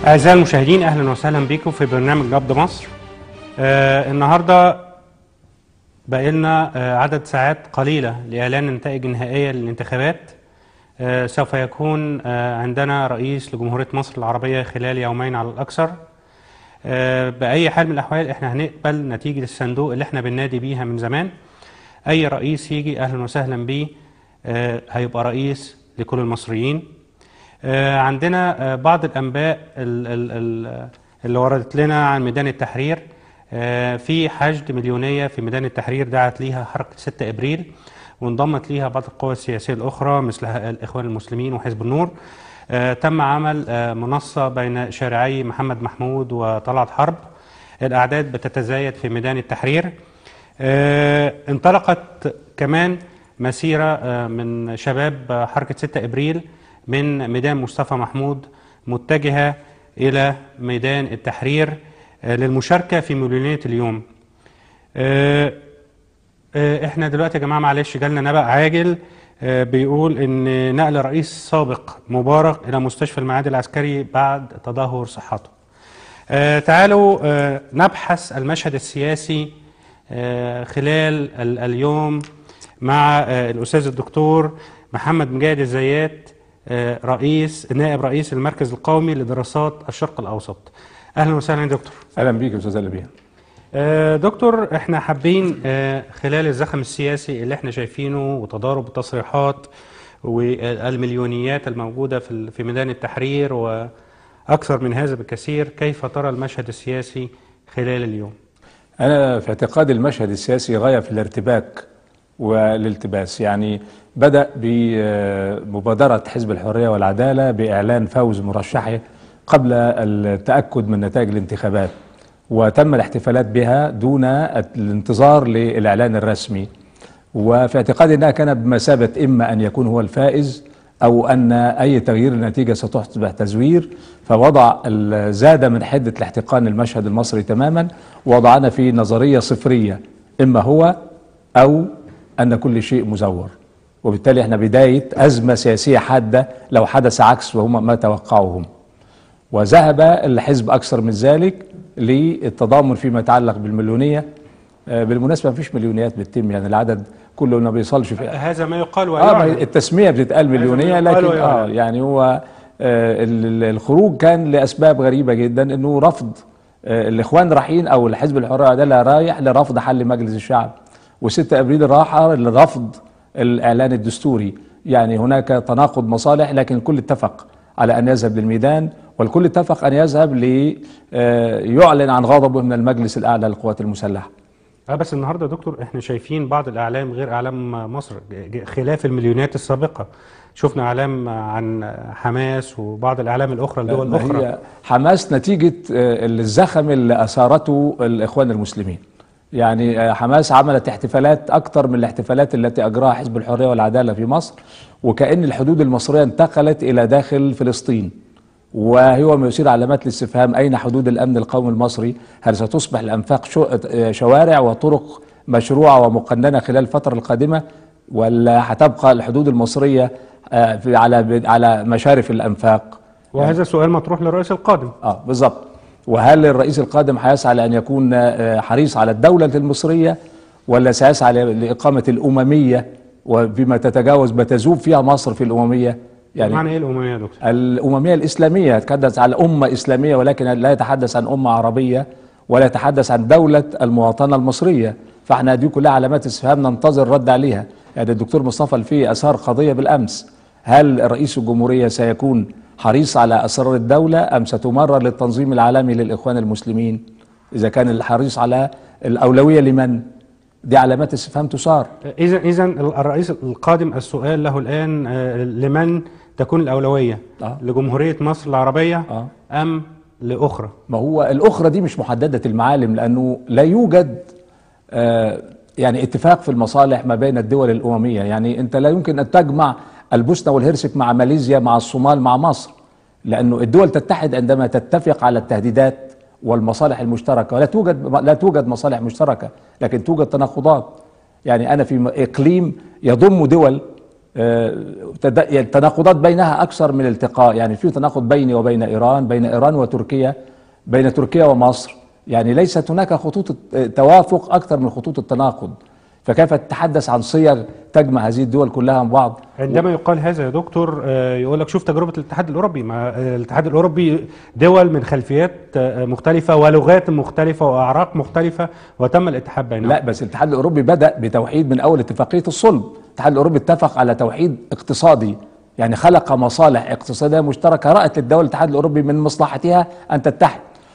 أعزائي المشاهدين أهلا وسهلا بكم في برنامج نبض مصر آه النهاردة بقى لنا آه عدد ساعات قليلة لإعلان النتائج النهائية للانتخابات آه سوف يكون آه عندنا رئيس لجمهورية مصر العربية خلال يومين على الأكثر آه بأي حال من الأحوال إحنا هنقبل نتيجة الصندوق اللي إحنا بننادي بيها من زمان أي رئيس يجي أهلا وسهلا بيه آه هيبقى رئيس لكل المصريين آه، عندنا آه، بعض الانباء ال- ال- ال- اللي وردت لنا عن ميدان التحرير آه، في حشد مليونيه في ميدان التحرير دعت ليها حركه 6 ابريل وانضمت ليها بعض القوى السياسيه الاخرى مثل الاخوان المسلمين وحزب النور آه، تم عمل آه، منصه بين شارعي محمد محمود وطلعت حرب الاعداد بتتزايد في ميدان التحرير آه، انطلقت كمان مسيرة آه، من شباب آه، حركة 6 إبريل من ميدان مصطفى محمود متجهة إلى ميدان التحرير آه، للمشاركة في مليونية اليوم آه، آه، احنا دلوقتي يا جماعة معلش جالنا نبأ عاجل آه، بيقول ان نقل رئيس سابق مبارك الى مستشفى المعادي العسكري بعد تدهور صحته آه، تعالوا آه، نبحث المشهد السياسي آه، خلال ال- اليوم مع آه، الأستاذ الدكتور محمد مجاهد الزيات آه، رئيس نائب رئيس المركز القومي لدراسات الشرق الأوسط أهلا وسهلا يا دكتور اهلا بيك يا استاذ لبيان آه، دكتور احنا حابين آه، خلال الزخم السياسي اللي احنا شايفينه وتضارب التصريحات والمليونيات الموجودة في ال- في ميدان التحرير وأكثر من هذا بكثير كيف ترى المشهد السياسي خلال اليوم؟ انا في اعتقادي المشهد السياسي غايه في الارتباك والالتباس يعني بدا بمبادره حزب الحريه والعداله باعلان فوز مرشحه قبل التاكد من نتائج الانتخابات وتم الاحتفالات بها دون الانتظار للاعلان الرسمي وفي اعتقادي انها كانت بمثابه اما ان يكون هو الفائز او ان اي تغيير النتيجه ستصبح تزوير فوضع ال- زاد من حده الاحتقان المشهد المصري تماما وضعنا في نظريه صفريه اما هو او ان كل شيء مزور وبالتالي احنا بدايه ازمه سياسيه حاده لو حدث عكس وهم ما توقعوهم وذهب الحزب اكثر من ذلك للتضامن فيما يتعلق بالمليونيه آه، بالمناسبه مفيش مليونيات بتتم يعني العدد كله ما بيصلش في هذا ما يقال اه ما هي ويعلن التسميه بتتقال مليونيه ما يقال لكن اه ويعلن. يعني هو آه ال- ال- الخروج كان لاسباب غريبه جدا انه رفض آه الاخوان رايحين او الحزب الحريه والعداله رايح لرفض حل مجلس الشعب و6 ابريل راح لرفض الاعلان الدستوري يعني هناك تناقض مصالح لكن الكل اتفق على ان يذهب للميدان والكل اتفق ان يذهب ليعلن عن غضبه من المجلس الاعلى للقوات المسلحه اه بس النهارده يا دكتور احنا شايفين بعض الاعلام غير اعلام مصر ج- ج- خلاف المليونيات السابقه شفنا اعلام عن حماس وبعض الاعلام الاخرى الدول ما الاخرى هي حماس نتيجة آه، الزخم اللي أثارته الإخوان المسلمين يعني آه، حماس عملت احتفالات أكثر من الاحتفالات التي أجراها حزب الحرية والعدالة في مصر وكأن الحدود المصرية انتقلت إلى داخل فلسطين وهو ما يثير علامات الاستفهام أين حدود الأمن القومي المصري هل ستصبح الأنفاق شو- آه، شوارع وطرق مشروعة ومقننة خلال الفترة القادمة ولا هتبقى الحدود المصرية آه، في- على على مشارف الأنفاق وهذا سؤال مطروح للرئيس القادم اه بالظبط وهل الرئيس القادم هيسعى لان يكون آه، حريص على الدوله المصريه ولا سيسعى ل- لاقامه الامميه وبما تتجاوز ما تذوب فيها مصر في الامميه يعني معنى ايه الامميه يا دكتور؟ الامميه الاسلاميه يتحدث على امه اسلاميه ولكن لا يتحدث عن امه عربيه ولا يتحدث عن دوله المواطنه المصريه فاحنا دي كلها علامات استفهام ننتظر الرد عليها يعني الدكتور مصطفى الفي اثار قضيه بالامس هل رئيس الجمهوريه سيكون حريص على اسرار الدوله ام ستمرر للتنظيم العالمي للاخوان المسلمين اذا كان الحريص على الاولويه لمن دي علامات استفهام تثار اذا اذا الرئيس القادم السؤال له الان آه، لمن تكون الاولويه؟ آه. لجمهوريه مصر العربيه آه. ام لاخرى؟ ما هو الأخرى دي مش محددة المعالم لأنه لا يوجد آه، يعني اتفاق في المصالح ما بين الدول الأممية يعني أنت لا يمكن أن تجمع البوسنة والهرسك مع ماليزيا مع الصومال مع مصر لأنه الدول تتحد عندما تتفق على التهديدات والمصالح المشتركة ولا توجد لا توجد مصالح مشتركة لكن توجد تناقضات يعني أنا في إقليم يضم دول آه، تد- يعني التناقضات بينها اكثر من الالتقاء يعني في تناقض بيني وبين ايران بين ايران وتركيا بين تركيا ومصر يعني ليست هناك خطوط الت- توافق اكثر من خطوط التناقض فكيف تتحدث عن صيغ تجمع هذه الدول كلها من بعض عندما يقال هذا يا دكتور آه، يقول لك شوف تجربه الاتحاد الاوروبي ما آه، الاتحاد الاوروبي دول من خلفيات آه، مختلفه ولغات مختلفه واعراق مختلفه وتم الاتحاد بينهم لا بس الاتحاد الاوروبي بدا بتوحيد من اول اتفاقيه الصلب الاتحاد الاوروبي اتفق على توحيد اقتصادي يعني خلق مصالح اقتصاديه مشتركه رأت الدول الاتحاد الاوروبي من مصلحتها ان تتحد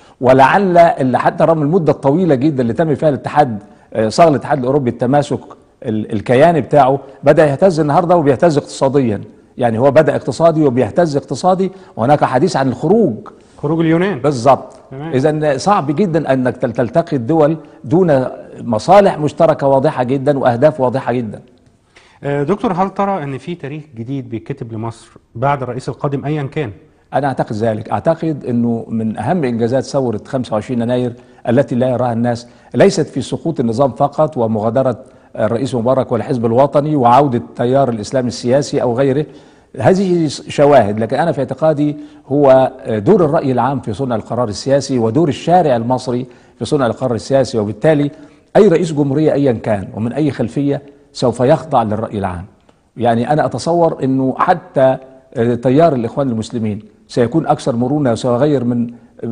ولعل اللي حتى رغم المده الطويله جدا اللي تم فيها الاتحاد آه، صاغ الاتحاد الاوروبي التماسك ال- الكياني بتاعه بدا يهتز النهارده وبيهتز اقتصاديا يعني هو بدا اقتصادي وبيهتز اقتصادي وهناك حديث عن الخروج خروج اليونان بالظبط تمام. اذا صعب جدا انك تل- تلتقي الدول دون مصالح مشتركه واضحه جدا واهداف واضحه جدا آه، دكتور هل ترى ان في تاريخ جديد بيتكتب لمصر بعد الرئيس القادم ايا كان انا اعتقد ذلك اعتقد انه من اهم انجازات ثوره 25 يناير التي لا يراها الناس ليست في سقوط النظام فقط ومغادره الرئيس مبارك والحزب الوطني وعوده التيار الاسلامي السياسي او غيره هذه شواهد لكن انا في اعتقادي هو دور الراي العام في صنع القرار السياسي ودور الشارع المصري في صنع القرار السياسي وبالتالي اي رئيس جمهوريه ايا كان ومن اي خلفيه سوف يخضع للراي العام يعني انا اتصور انه حتى آه، تيار الاخوان المسلمين سيكون اكثر مرونه وسيغير من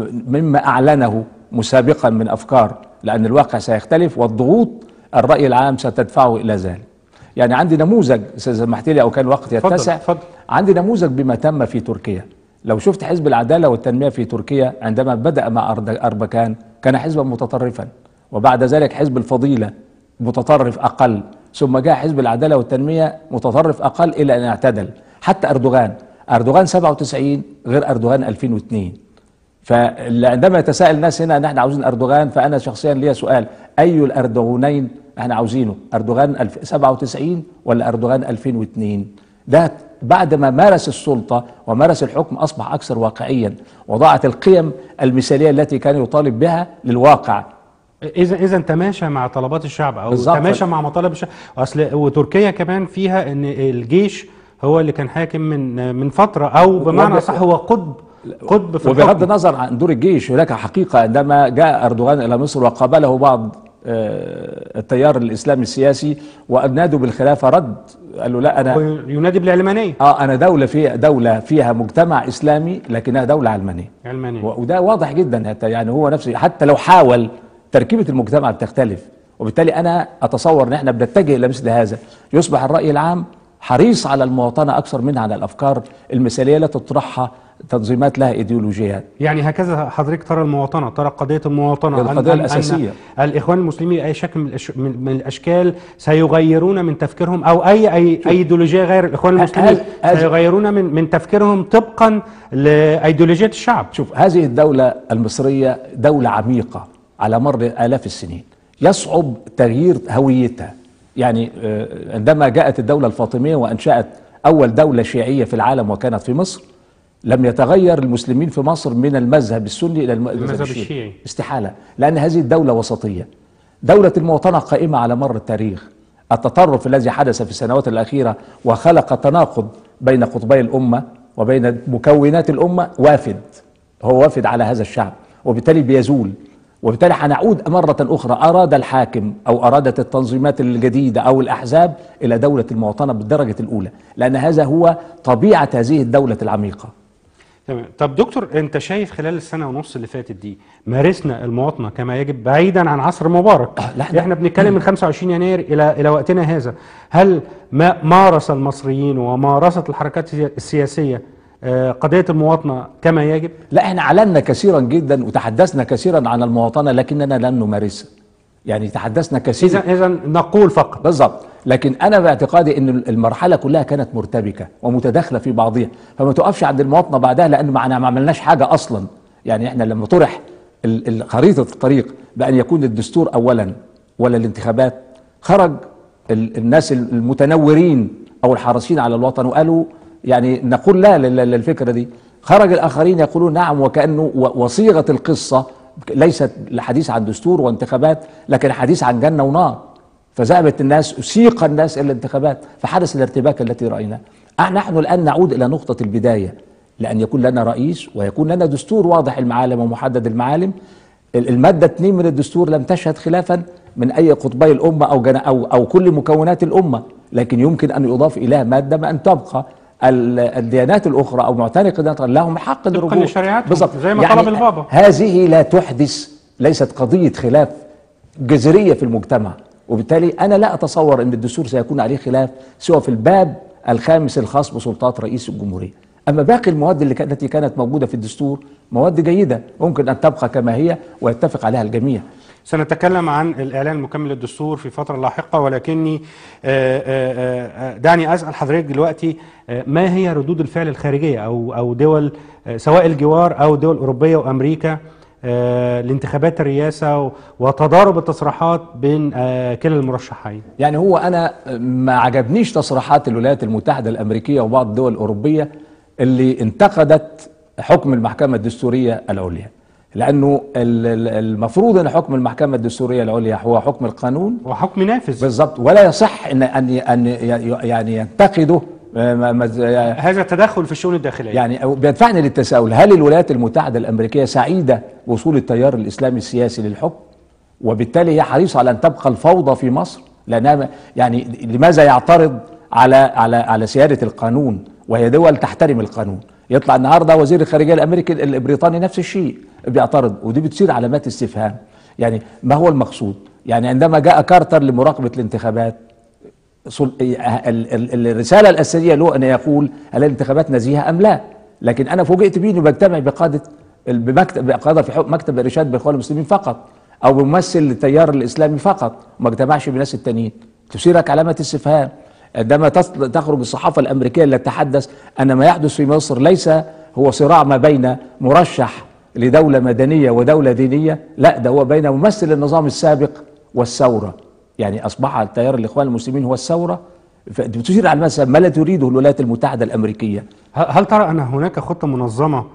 مما اعلنه مسابقا من افكار لان الواقع سيختلف والضغوط الراي العام ستدفعه الى ذلك. يعني عندي نموذج إذا سمحت لي او كان الوقت اتفضل، يتسع اتفضل. عندي نموذج بما تم في تركيا لو شفت حزب العداله والتنميه في تركيا عندما بدا مع أرد- اربكان كان حزبا متطرفا وبعد ذلك حزب الفضيله متطرف اقل ثم جاء حزب العداله والتنميه متطرف اقل الى ان اعتدل حتى اردوغان اردوغان 97 غير اردوغان 2002 فعندما يتساءل الناس هنا ان احنا عاوزين اردوغان فانا شخصيا ليا سؤال اي الاردوغانين احنا عاوزينه اردوغان الف- 97 ولا اردوغان 2002 ده بعد ما مارس السلطه ومارس الحكم اصبح اكثر واقعيا وضاعت القيم المثاليه التي كان يطالب بها للواقع اذا اذا تماشى مع طلبات الشعب او بالظبط. تماشى مع مطالب الشعب اصل وتركيا كمان فيها ان الجيش هو اللي كان حاكم من من فتره او بمعنى وب- صح هو قطب قطب في وبغض الحكم. النظر عن دور الجيش هناك حقيقة عندما جاء أردوغان إلى مصر وقابله بعض آه، التيار الإسلامي السياسي وأنادوا بالخلافة رد قال له لا أنا هو ينادي بالعلمانيه اه انا دوله فيها دوله فيها مجتمع اسلامي لكنها دوله علمانيه علمانيه و- وده واضح جدا حتى يعني هو نفسه حتى لو حاول تركيبه المجتمع بتختلف وبالتالي انا اتصور ان احنا بنتجه الى مثل هذا يصبح الراي العام حريص على المواطنه اكثر منها على الافكار المثاليه التي تطرحها تنظيمات لها ايديولوجيات يعني هكذا حضرتك ترى المواطنه ترى قضيه المواطنه هي القضية أن- أن- الأساسية. أن الاخوان المسلمين اي شكل من, الأش... من, من الاشكال سيغيرون من تفكيرهم او اي اي اي ايديولوجيه غير الاخوان المسلمين هذا- هذا- سيغيرون من من تفكيرهم طبقا لايديولوجيه الشعب شوف هذه الدولة المصرية دولة عميقة على مر آلاف السنين يصعب تغيير هويتها يعني آه، عندما جاءت الدولة الفاطمية وأنشأت أول دولة شيعية في العالم وكانت في مصر لم يتغير المسلمين في مصر من المذهب السني إلى المذهب, المذهب الشيعي. الشيعي. استحالة لأن هذه الدولة وسطية دولة المواطنة قائمة على مر التاريخ التطرف الذي حدث في السنوات الأخيرة وخلق تناقض بين قطبي الأمة وبين مكونات الأمة وافد هو وافد على هذا الشعب وبالتالي بيزول وبالتالي هنعود مرة أخرى أراد الحاكم أو أرادت التنظيمات الجديدة أو الأحزاب إلى دولة المواطنة بالدرجة الأولى لأن هذا هو طبيعة هذه الدولة العميقة تمام طب دكتور انت شايف خلال السنه ونص اللي فاتت دي مارسنا المواطنه كما يجب بعيدا عن عصر مبارك لا، احنا- احنا بنتكلم من 25 يناير الى الى وقتنا هذا هل ما مارس المصريين ومارست الحركات السياسيه آه، قضيه المواطنه كما يجب لا احنا اعلنا كثيرا جدا وتحدثنا كثيرا عن المواطنه لكننا لم نمارسها يعني تحدثنا كثيرا اذا اذا نقول فقط بالضبط لكن انا باعتقادي ان المرحله كلها كانت مرتبكه ومتداخله في بعضها فما تقفش عند المواطنه بعدها لان معنا ما عملناش حاجه اصلا يعني احنا لما طرح ال- ال- خريطه الطريق بان يكون الدستور اولا ولا الانتخابات خرج ال- الناس المتنورين او الحريصين على الوطن وقالوا يعني نقول لا لل- للفكره دي خرج الاخرين يقولون نعم وكانه و- وصيغه القصه ليست الحديث عن دستور وانتخابات لكن حديث عن جنه ونار فذهبت الناس سيق الناس الى الانتخابات فحدث الارتباك التي رايناه أه نحن الان نعود الى نقطه البدايه لان يكون لنا رئيس ويكون لنا دستور واضح المعالم ومحدد المعالم ال- الماده 2 من الدستور لم تشهد خلافا من اي قطبي الامه او جنا او او كل مكونات الامه لكن يمكن ان يضاف اليها ماده بان تبقى ال- الديانات الاخرى او معتنق الديانات لهم حق للرجوع لشريعتهم، بالضبط زي ما طلب البابا. هذه لا تحدث ليست قضيه خلاف جذريه في المجتمع وبالتالي انا لا اتصور ان الدستور سيكون عليه خلاف سوى في الباب الخامس الخاص بسلطات رئيس الجمهوريه اما باقي المواد اللي كانت التي كانت موجوده في الدستور مواد جيده ممكن ان تبقى كما هي ويتفق عليها الجميع سنتكلم عن الإعلان المكمل للدستور في فترة لاحقة ولكني آه، آه، آه، دعني أسأل حضرتك دلوقتي آه، ما هي ردود الفعل الخارجية أو أو دول آه، سواء الجوار أو دول أوروبية وأمريكا آه، لانتخابات الرئاسة و- وتضارب التصريحات بين آه، كلا المرشحين يعني هو انا ما عجبنيش تصريحات الولايات المتحده الامريكيه وبعض الدول الاوروبيه اللي انتقدت حكم المحكمه الدستوريه العليا لانه ال- ال- المفروض ان حكم المحكمه الدستوريه العليا هو حكم القانون وحكم نافذ بالضبط ولا يصح ان ان ان يعني ينتقده آه، ما- ما- هذا تدخل في الشؤون الداخلية يعني أو بيدفعني للتساؤل هل الولايات المتحده الامريكيه سعيده بوصول التيار الاسلامي السياسي للحكم وبالتالي هي حريصه على ان تبقى الفوضى في مصر لانها م- يعني لماذا يعترض على على على سياده القانون وهي دول تحترم القانون يطلع النهارده وزير الخارجيه الامريكي البريطاني نفس الشيء بيعترض ودي بتصير علامات استفهام يعني ما هو المقصود يعني عندما جاء كارتر لمراقبه الانتخابات سل- ال- ال- الرساله الاساسيه له ان يقول هل الانتخابات نزيهه ام لا؟ لكن انا فوجئت بيه انه بجتمع بقاده ال- بمكتب بقاده في حكم مكتب الارشاد بالاخوان المسلمين فقط او بممثل التيار الاسلامي فقط وما اجتمعش بناس التانيين تثيرك علامه استفهام عندما تصل- تخرج الصحافه الامريكيه التي تتحدث ان ما يحدث في مصر ليس هو صراع ما بين مرشح لدوله مدنيه ودوله دينيه لا ده هو بين ممثل النظام السابق والثوره يعني اصبح التيار الاخوان المسلمين هو الثوره بتشير على مثلا ما لا تريده الولايات المتحده الامريكيه هل هل ترى أن هناك خطة منظمة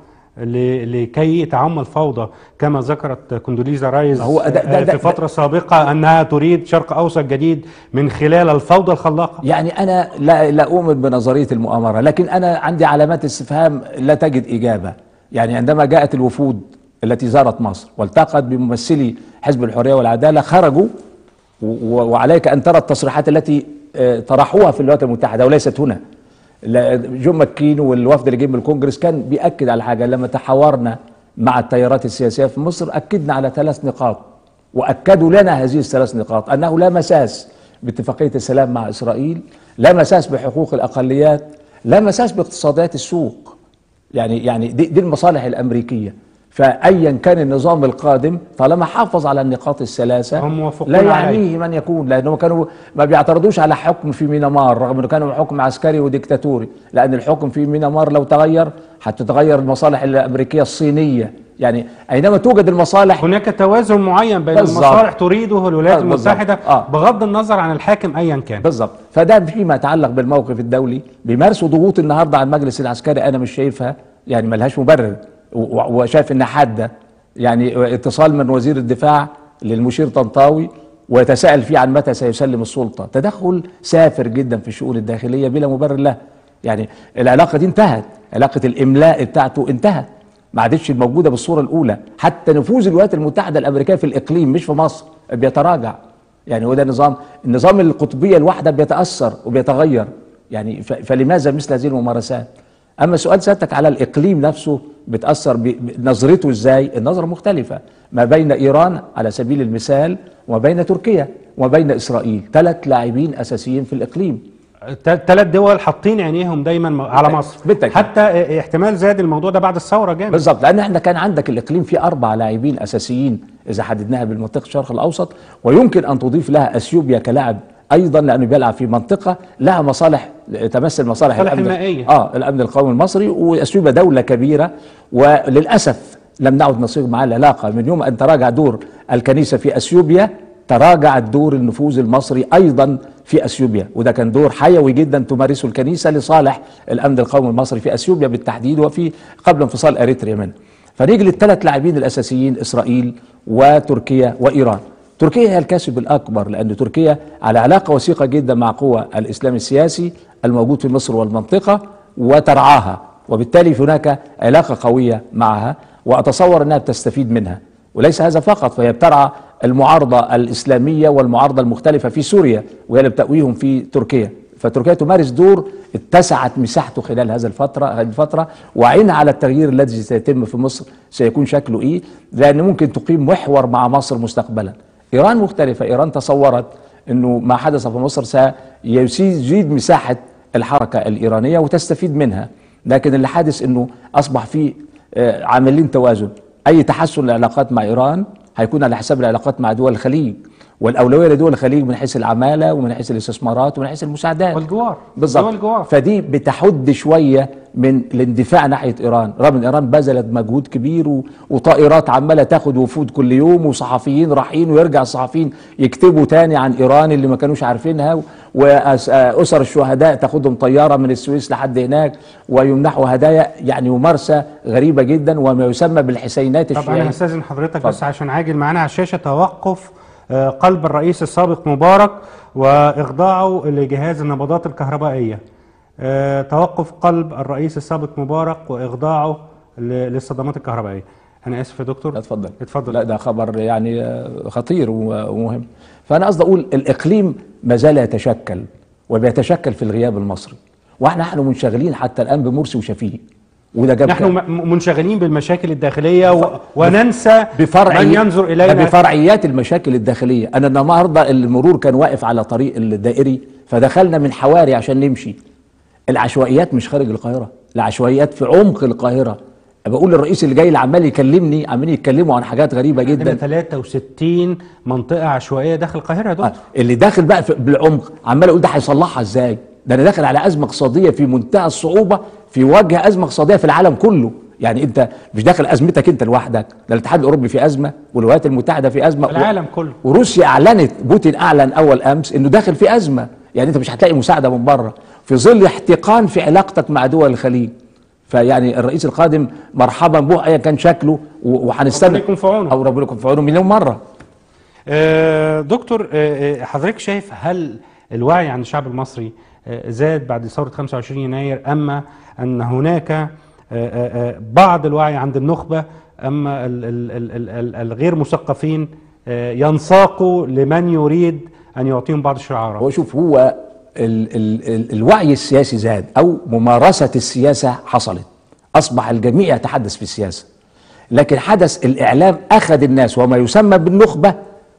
ل- لكي تعم الفوضى كما ذكرت كوندوليزا رايز هو ده- ده- آه، ده- في فترة سابقة أنها تريد شرق أوسط جديد من خلال الفوضى الخلاقة يعني انا لا لا اؤمن بنظريه المؤامره لكن انا عندي علامات استفهام لا تجد اجابه يعني عندما جاءت الوفود التي زارت مصر والتقت بممثلي حزب الحريه والعداله خرجوا و- و- وعليك ان ترى التصريحات التي آه، طرحوها في الولايات المتحده وليست هنا لا- جون ماكين والوفد اللي جه من الكونجرس كان بياكد على حاجه لما تحاورنا مع التيارات السياسيه في مصر اكدنا على ثلاث نقاط واكدوا لنا هذه الثلاث نقاط انه لا مساس باتفاقيه السلام مع اسرائيل لا مساس بحقوق الاقليات لا مساس باقتصاديات السوق يعني يعني دي, دي المصالح الامريكيه فايا كان النظام القادم طالما حافظ على النقاط الثلاثه هم موافقون لا عليه. يعنيه من يكون لانهم كانوا ما بيعترضوش على حكم في مينمار رغم انه كانوا حكم عسكري وديكتاتوري لان الحكم في مينمار لو تغير حتتغير المصالح الامريكيه الصينيه يعني اينما توجد المصالح هناك توازن معين بين بالظبط. المصالح تريده الولايات آه، بالظبط. المتحدة آه. بغض النظر عن الحاكم أيا كان بالظبط فده فيما يتعلق بالموقف الدولي بيمارسوا ضغوط النهارده على المجلس العسكري انا مش شايفها يعني ملهاش مبرر و- و- وشايف انها حاده يعني اتصال من وزير الدفاع للمشير طنطاوي ويتساءل فيه عن متى سيسلم السلطه تدخل سافر جدا في الشؤون الداخليه بلا مبرر له يعني العلاقه دي انتهت علاقه الاملاء بتاعته انتهت ما عادتش موجوده بالصوره الاولى حتى نفوذ الولايات المتحده الامريكيه في الاقليم مش في مصر بيتراجع يعني هو ده نظام النظام القطبيه الواحده بيتاثر وبيتغير يعني ف- فلماذا مثل هذه الممارسات اما سؤال سيادتك على الاقليم نفسه بتاثر ب- بنظرته ازاي النظره مختلفه ما بين ايران على سبيل المثال وما بين تركيا وما بين اسرائيل ثلاث لاعبين اساسيين في الاقليم ثلاث دول حاطين عينيهم دايما م- على مصر بالتأكيد. حتى اه- احتمال زاد الموضوع ده بعد الثورة جامد بالظبط لان احنا كان عندك الاقليم فيه اربع لاعبين اساسيين اذا حددناها بالمنطقه الشرق الاوسط ويمكن ان تضيف لها اثيوبيا كلاعب ايضا لانه بيلعب في منطقه لها مصالح تمثل مصالح مصالح الامن المائية. اه الامن القومي المصري واثيوبيا دوله كبيره وللاسف لم نعد نصيغ معها العلاقه من يوم ان تراجع دور الكنيسه في اثيوبيا تراجع الدور النفوذ المصري ايضا في اثيوبيا وده كان دور حيوي جدا تمارسه الكنيسه لصالح الامن القومي المصري في اثيوبيا بالتحديد وفي قبل انفصال اريتريا منه فنيجي للثلاث لاعبين الاساسيين اسرائيل وتركيا وايران تركيا هي الكاسب الاكبر لان تركيا على علاقه وثيقه جدا مع قوى الاسلام السياسي الموجود في مصر والمنطقه وترعاها وبالتالي هناك علاقه قويه معها واتصور انها بتستفيد منها وليس هذا فقط فهي بترعى المعارضه الاسلاميه والمعارضه المختلفه في سوريا وهي اللي بتأويهم في تركيا فتركيا تمارس دور اتسعت مساحته خلال هذا الفترة هذه الفترة وعينها على التغيير الذي سيتم في مصر سيكون شكله ايه؟ لأن ممكن تقيم محور مع مصر مستقبلا. إيران مختلفة، إيران تصورت انه ما حدث في مصر سيزيد مساحة الحركة الإيرانية وتستفيد منها، لكن اللي حادث انه أصبح في آه، عاملين توازن، أي تحسن العلاقات مع إيران هيكون على حساب العلاقات مع دول الخليج والاولويه لدول الخليج من حيث العماله ومن حيث الاستثمارات ومن حيث المساعدات والجوار بالظبط دول الجوار فدي بتحد شويه من الاندفاع ناحيه ايران رغم ان ايران بذلت مجهود كبير و... وطائرات عماله تاخد وفود كل يوم وصحفيين رايحين ويرجع الصحفيين يكتبوا تاني عن ايران اللي ما كانوش عارفينها واسر الشهداء تاخدهم طياره من السويس لحد هناك ويمنحوا هدايا يعني ممارسه غريبه جدا وما يسمى بالحسينات طب انا الشيعيه هستاذن حضرتك اتفضل. بس عشان عاجل معانا على الشاشه توقف آه، قلب الرئيس السابق مبارك واخضاعه لجهاز النبضات الكهربائيه آه، توقف قلب الرئيس السابق مبارك واخضاعه ل- للصدمات الكهربائيه انا اسف يا دكتور اتفضل اتفضل لا ده خبر يعني آه، خطير و- ومهم فانا قصدي اقول الاقليم ما زال يتشكل وبيتشكل في الغياب المصري واحنا نحن منشغلين حتى الان بمرسي وشفيق وده جاب نحن م- منشغلين بالمشاكل الداخليه و... وننسى بفرعي من ينظر ده الينا بفرعيات المشاكل الداخليه انا النهارده المرور كان واقف على طريق الدائري فدخلنا من حواري عشان نمشي العشوائيات مش خارج القاهره العشوائيات في عمق القاهره بقول للرئيس اللي جاي اللي عمال يكلمني عمالين يتكلموا عن حاجات غريبه عندنا جدا 63 منطقه عشوائيه داخل القاهره يا دكتور آه، اللي داخل بقى في- بالعمق عمال اقول ده هيصلحها ازاي ده انا داخل على ازمه اقتصاديه في منتهى الصعوبه في وجه ازمه اقتصاديه في العالم كله يعني انت مش داخل ازمتك انت لوحدك ده الاتحاد الاوروبي في ازمه والولايات المتحده في ازمه العالم كله. وروسيا اعلنت بوتين اعلن اول امس انه داخل في ازمه يعني انت مش هتلاقي مساعده من بره في ظل احتقان في علاقتك مع دول الخليج فيعني الرئيس القادم مرحبا به ايا كان شكله و- وهنستنى ربنا يكون في عونه. او ربنا يكون في عونه مليون مره آه، دكتور آه، آه، حضرتك شايف هل الوعي عند الشعب المصري آه، زاد بعد ثورة 25 يناير أما أن هناك آه، آه، آه، بعض الوعي عند النخبة أما ال- ال- ال- ال- ال- الغير مثقفين آه، ينساقوا لمن يريد أن يعطيهم بعض الشعارات هو شوف هو ال ال ال الوعي السياسي زاد او ممارسه السياسه حصلت اصبح الجميع يتحدث في السياسه لكن حدث الاعلام اخذ الناس وما يسمى بالنخبه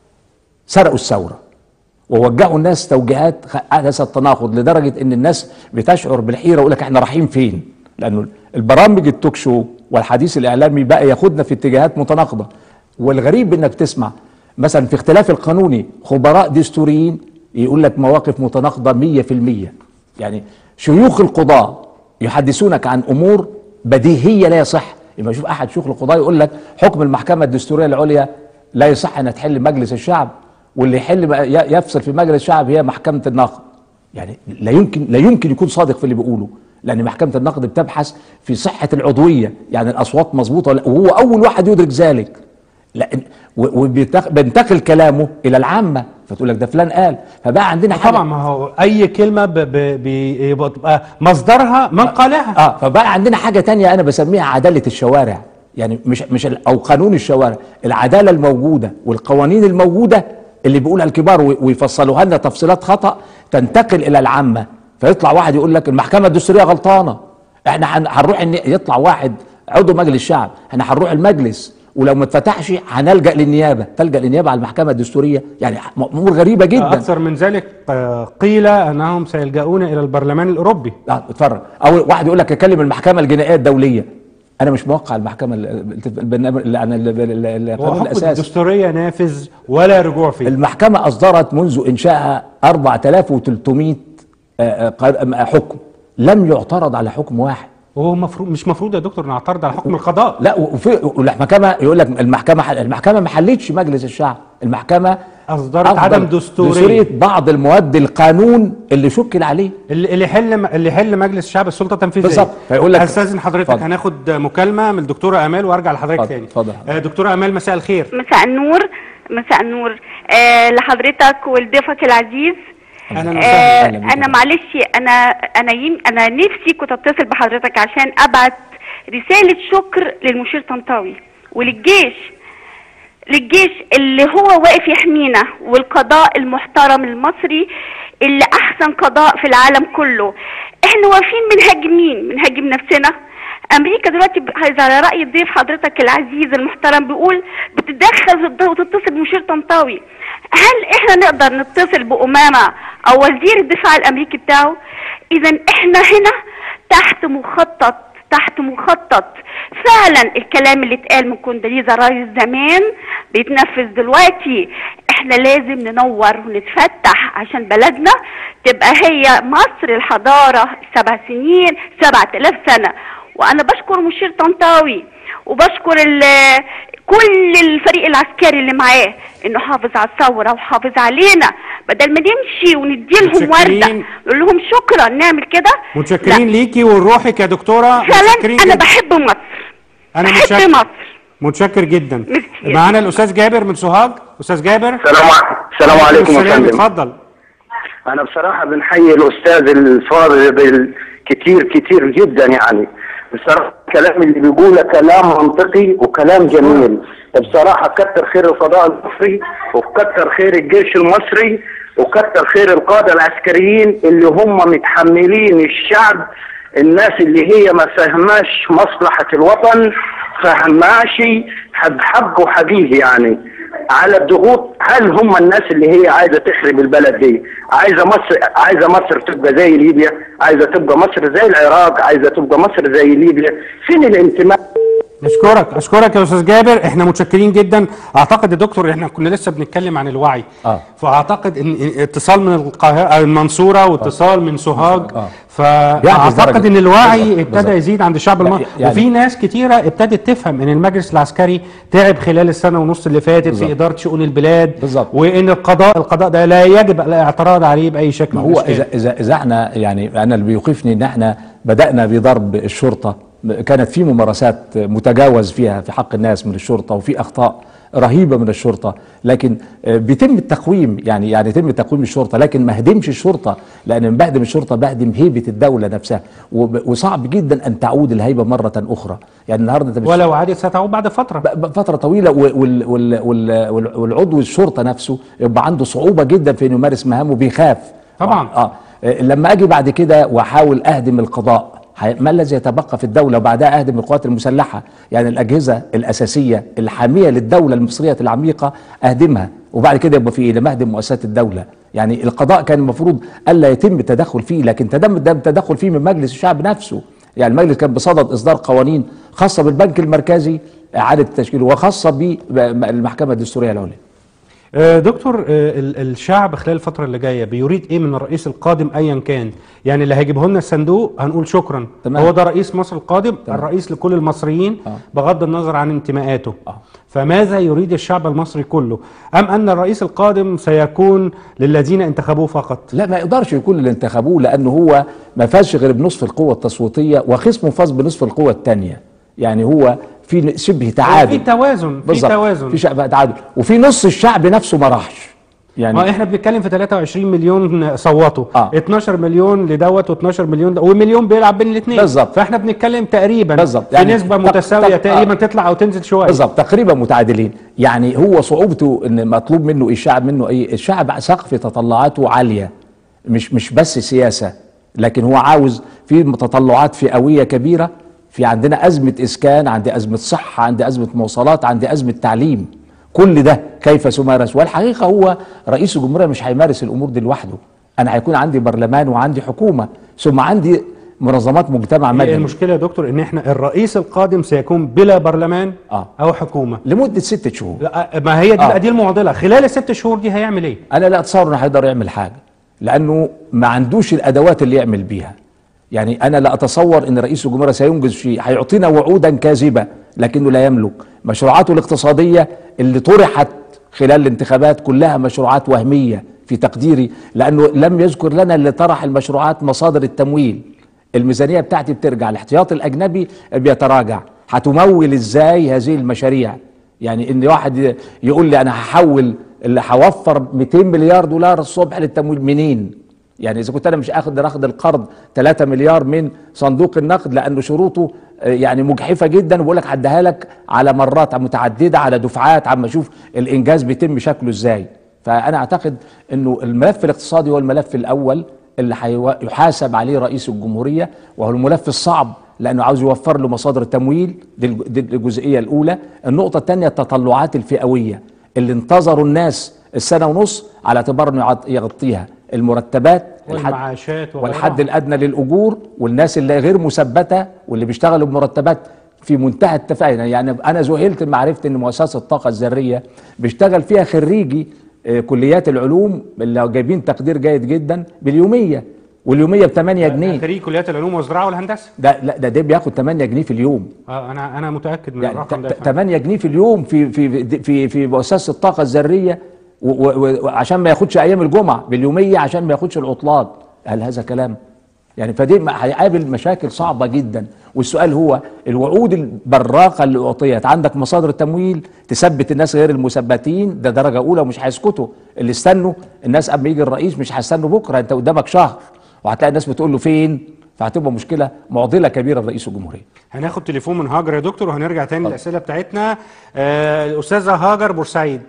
سرقوا الثوره ووجهوا الناس توجيهات خ- حدث التناقض لدرجه ان الناس بتشعر بالحيره ويقول لك احنا رايحين فين؟ لانه البرامج التوك شو والحديث الاعلامي بقى ياخدنا في اتجاهات متناقضه والغريب انك تسمع مثلا في اختلاف القانوني خبراء دستوريين يقول لك مواقف متناقضه 100% يعني شيوخ القضاه يحدثونك عن امور بديهيه لا يصح يبقى شوف احد شيوخ القضاه يقول لك حكم المحكمه الدستوريه العليا لا يصح انها تحل مجلس الشعب واللي يحل م- ي- يفصل في مجلس الشعب هي محكمه النقد يعني لا يمكن لا يمكن يكون صادق في اللي بيقوله لان محكمه النقد بتبحث في صحه العضويه يعني الاصوات مظبوطه ولا- وهو اول واحد يدرك ذلك لان وبينتقل كلامه الى العامه فتقول لك ده فلان قال فبقى عندنا حاجه طبعا ما هو أي كلمة ب- ب- بيبقى تبقى مصدرها من قالها اه فبقى عندنا حاجه تانية انا بسميها عداله الشوارع يعني مش مش ال- او قانون الشوارع العداله الموجوده والقوانين الموجوده اللي بيقولها الكبار وي- ويفصلوها لنا تفصيلات خطا تنتقل الى العامه فيطلع واحد يقول لك المحكمه الدستوريه غلطانه احنا هن- هنروح الن- يطلع واحد عضو مجلس الشعب احنا هنروح المجلس ولو ما اتفتحش هنلجا للنيابه تلجا للنيابه على المحكمه الدستوريه يعني امور غريبه جدا أكثر من ذلك آه، قيل أنهم سيلجؤون إلى البرلمان الأوروبي لا اتفرج او واحد يقول لك اكلم المحكمه الجنائيه الدوليه انا مش موقع المحكمه ال- ال- البرنامج عن ال- ال- ال- هو القانون حكم الاساسي الدستورية نافذ ولا رجوع فيه المحكمه اصدرت منذ انشائها 4300 آه، آه، قر- آه، حكم لم يعترض على حكم واحد وهو مفروض مش مفروض يا دكتور نعترض على حكم القضاء لا وفي والمحكمه يقول لك المحكمه المحكمه ما حلتش مجلس الشعب المحكمه أصدرت أفضل عدم دستورية. دستوريه بعض المواد القانون اللي شكل عليه اللي اللي يحل اللي يحل مجلس الشعب السلطه التنفيذيه بالظبط. فيقول لك- استاذن حضرتك اتفضل. هناخد مكالمه من الدكتوره امال وارجع لحضرتك اتفضل. تاني اتفضل. آه، دكتوره امال مساء الخير مساء النور مساء النور آه لحضرتك ولضيفك العزيز اهلا آه وسهلا أهلا بك. انا معلش انا انا يم انا نفسي كنت اتصل بحضرتك عشان ابعت رساله شكر للمشير طنطاوي وللجيش للجيش اللي هو واقف يحمينا والقضاء المحترم المصري اللي احسن قضاء في العالم كله احنا واقفين بنهاجم مين بنهاجم نفسنا امريكا دلوقتي ب- على راي ضيف حضرتك العزيز المحترم بيقول بتتدخل في الض- وتتصل بمشير طنطاوي هل احنا نقدر نتصل بامامه او وزير الدفاع الامريكي بتاعه اذا احنا هنا تحت مخطط تحت مخطط فعلا الكلام اللي اتقال من كونداليزا رايس زمان بيتنفذ دلوقتي احنا لازم ننور ونتفتح عشان بلدنا تبقى هي مصر الحضارة سبع سنين سبعة الاف سنة وانا بشكر مشير طنطاوي وبشكر ال- كل الفريق العسكري اللي معاه انه حافظ على الثوره وحافظ علينا بدل ما نمشي ونديلهم ورده متشكرين. نقول لهم شكرا نعمل كده متشكرين لا. ليكي ولروحك يا دكتوره فعلا متشكرين انا جداً. بحب مصر أنا بحب متشكر. مصر متشكر جدا ميرسي. معانا الاستاذ جابر من سوهاج استاذ جابر السلام ع- السلام عليكم يا السلام فندم اتفضل انا بصراحه بنحيي الاستاذ الفاضل كتير كتير جدا يعني بصراحه الكلام اللي بيقوله كلام منطقي وكلام جميل بصراحه كتر خير الفضاء المصري وكتر خير الجيش المصري وكتر خير القاده العسكريين اللي هم متحملين الشعب الناس اللي هي ما فهماش مصلحه الوطن فهماش حب حق وحقيقي يعني على الضغوط هل هم الناس اللي هي عايزه تخرب البلد دي عايزه مصر عايزه مصر تبقى زي ليبيا عايزه تبقى مصر زي العراق عايزه تبقى مصر زي ليبيا فين الانتماء اشكرك اشكرك يا استاذ جابر احنا متشكرين جدا اعتقد يا دكتور احنا كنا لسه بنتكلم عن الوعي آه. فاعتقد ان إن اتصال من القاهره المنصوره واتصال من سوهاج آه. فاعتقد درجة. ان الوعي بالظبط، ابتدى بالظبط. يزيد عند الشعب لا، المصري يعني- وفي ناس كتيره ابتدت تفهم ان المجلس العسكري تعب خلال السنه ونص اللي فاتت بالظبط. في اداره شؤون البلاد بالظبط. وان القضاء القضاء ده لا يجب الاعتراض عليه باي شكل ما من هو الأشكال. اذا اذا اذا احنا يعني انا اللي بيوقفني ان احنا بدانا بضرب الشرطه كانت في ممارسات متجاوز فيها في حق الناس من الشرطه وفي اخطاء رهيبه من الشرطه لكن آه، بيتم التقويم يعني يعني يتم تقويم الشرطه لكن ما هدمش الشرطه لان من بهدم الشرطه بهدم هيبه الدوله نفسها وب- وصعب جدا ان تعود الهيبه مره اخرى يعني النهارده انت مش ولو عادت ستعود بعد فتره ب- ب- فتره طويله وال وال وال وال وال والعضو الشرطه نفسه يبقى عنده صعوبه جدا في انه يمارس مهامه بيخاف طبعاً. اه آه، لما اجي بعد كده واحاول اهدم القضاء هي- ما الذي يتبقى في الدوله وبعدها اهدم القوات المسلحه يعني الاجهزه الاساسيه الحاميه للدوله المصريه العميقه اهدمها وبعد كده يبقى في ايه لما اهدم مؤسسات الدوله يعني القضاء كان المفروض الا يتم التدخل فيه لكن تم تم التدخل فيه من مجلس الشعب نفسه يعني المجلس كان بصدد اصدار قوانين خاصه بالبنك المركزي اعاده تشكيله وخاصه بالمحكمه الدستوريه العليا آه، دكتور آه، ال- الشعب خلال الفترة اللي جاية بيريد ايه من الرئيس القادم ايا كان يعني اللي هيجيبه لنا الصندوق هنقول شكرا تمام. هو ده رئيس مصر القادم الرئيس لكل المصريين آه. بغض النظر عن انتماءاته آه. فماذا يريد الشعب المصري كله ام ان الرئيس القادم سيكون للذين انتخبوه فقط لا ما يقدرش يكون اللي انتخبوه لانه هو ما فازش غير بنصف القوه التصويتيه وخصمه فاز بنصف القوه الثانيه يعني هو في شبه تعادل في توازن في بالظبط. توازن في شبه تعادل وفي نص الشعب نفسه ما راحش يعني ما احنا بنتكلم في 23 مليون صوتوا آه. 12 مليون لدوت و12 مليون ده ومليون بيلعب بين الاثنين بالظبط. فاحنا بنتكلم تقريبا بالظبط. في يعني نسبه تق- متساويه تق- تقريبا آه. تطلع او تنزل شويه بالظبط تقريبا متعادلين يعني هو صعوبته ان مطلوب منه إيه الشعب منه ايه الشعب سقف تطلعاته عاليه مش مش بس سياسه لكن هو عاوز في تطلعات فئويه كبيره في عندنا ازمه اسكان عندي ازمه صحه عندي ازمه مواصلات عندي ازمه تعليم كل ده كيف سمارس والحقيقه هو رئيس الجمهوريه مش هيمارس الامور دي لوحده انا هيكون عندي برلمان وعندي حكومه ثم عندي منظمات مجتمع هي مدني المشكله يا دكتور ان احنا الرئيس القادم سيكون بلا برلمان آه. او حكومه لمده ست شهور لا ما هي دي آه. بقى دي المعضله خلال الست شهور دي هيعمل ايه انا لا اتصور انه هيقدر يعمل حاجه لانه ما عندوش الادوات اللي يعمل بيها يعني انا لا اتصور ان رئيس الجمهوريه سينجز شيء هيعطينا وعودا كاذبه لكنه لا يملك مشروعاته الاقتصاديه اللي طرحت خلال الانتخابات كلها مشروعات وهميه في تقديري لانه لم يذكر لنا اللي طرح المشروعات مصادر التمويل الميزانيه بتاعتي بترجع الاحتياطي الاجنبي بيتراجع هتمول ازاي هذه المشاريع يعني ان واحد ي- يقول لي انا هحول اللي هوفر 200 مليار دولار الصبح للتمويل منين يعني اذا كنت انا مش اخد اخد القرض 3 مليار من صندوق النقد لانه شروطه آه، يعني مجحفه جدا وبقول لك هديها لك على مرات متعدده على دفعات عم اشوف الانجاز بيتم شكله ازاي فانا اعتقد انه الملف الاقتصادي هو الملف الاول اللي حيوا- يحاسب عليه رئيس الجمهوريه وهو الملف الصعب لانه عاوز يوفر له مصادر تمويل دي الج- دي الجزئيه الاولى النقطه الثانيه التطلعات الفئويه اللي انتظروا الناس السنه ونص على اعتبار انه يعط- يغطيها المرتبات الحد- والمعاشات وغيرها. والحد الادنى للاجور والناس اللي غير مثبته واللي بيشتغلوا بمرتبات في منتهى التفاهه يعني انا ذهلت لما عرفت ان مؤسسه الطاقه الذريه بيشتغل فيها خريجي آه، كليات العلوم اللي جايبين تقدير جيد جدا باليوميه واليوميه ب 8 جنيه خريج كليات العلوم والزراعه والهندسه ده لا ده ده بياخد 8 جنيه في اليوم اه انا انا متاكد من يعني الرقم ده ت- يا فندم. 8 جنيه في اليوم في في في في مؤسسه الطاقه الذريه و- و- وعشان ما ياخدش ايام الجمعه باليوميه عشان ما ياخدش العطلات هل هذا كلام يعني فدي ما- هيقابل مشاكل صعبه جدا والسؤال هو الوعود البراقه اللي اعطيت عندك مصادر تمويل تثبت الناس غير المثبتين ده درجه اولى ومش هيسكتوا اللي استنوا الناس قبل يجي الرئيس مش هيستنوا بكره انت قدامك شهر وهتلاقي الناس بتقول له فين فهتبقى مشكله معضله كبيره لرئيس الجمهوريه هناخد تليفون من هاجر يا دكتور وهنرجع تاني للاسئله بتاعتنا آه الاستاذه هاجر بورسعيد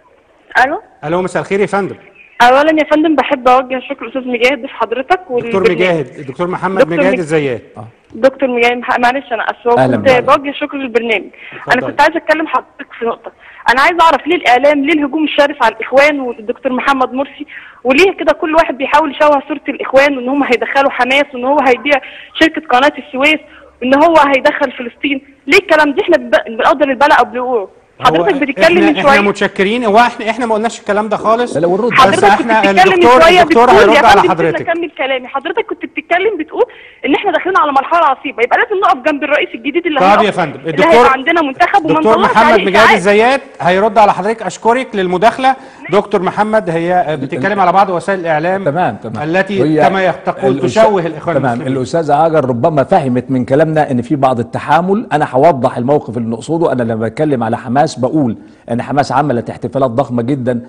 الو الو مساء الخير يا فندم اولا يا فندم بحب اوجه شكر استاذ مجاهد في حضرتك دكتور والبرنامج. مجاهد الدكتور محمد دكتور مجاهد مج- الزيات دكتور مجاهد مح- معلش انا اسفه أهلا كنت بك. بوجه شكر للبرنامج اتفضل. انا كنت عايزه اتكلم حضرتك في نقطه انا عايزه اعرف ليه الاعلام ليه الهجوم الشرس على الاخوان والدكتور محمد مرسي وليه كده كل واحد بيحاول يشوه صوره الاخوان وان هم هيدخلوا حماس وان هو هيبيع شركه قناه السويس وان هو هيدخل فلسطين ليه الكلام ده احنا بنب- بنقدر البلاء قبل حضرتك هو بتتكلم احنا من احنا شويه متشكرين هو احنا احنا ما قلناش الكلام ده خالص لا، لا، والرد. بس حضرتك كنت احنا بتتكلم من الدكتور شويه الدكتور بتقول هيرد يا على فندم حضرتك سيبني اكمل كلامي حضرتك كنت بتتكلم بتقول ان احنا داخلين على مرحله عصيبه يبقى لازم نقف جنب الرئيس الجديد اللي طب هيقف- يا فندم اللي الدكتور هيبقى عندنا منتخب وما دكتور نطلعش محمد عليه مجاهد إشاعات. الزيات هيرد على حضرتك اشكرك للمداخله دكتور محمد هي بتتكلم على بعض وسائل الاعلام تمام تمام التي هي كما تقول الأستاذ- تشوه الاخوان تمام المسلمين الاستاذه هاجر ربما فهمت من كلامنا ان في بعض التحامل انا هوضح الموقف اللي نقصده انا لما بتكلم على حماس بقول ان حماس عملت احتفالات ضخمه جدا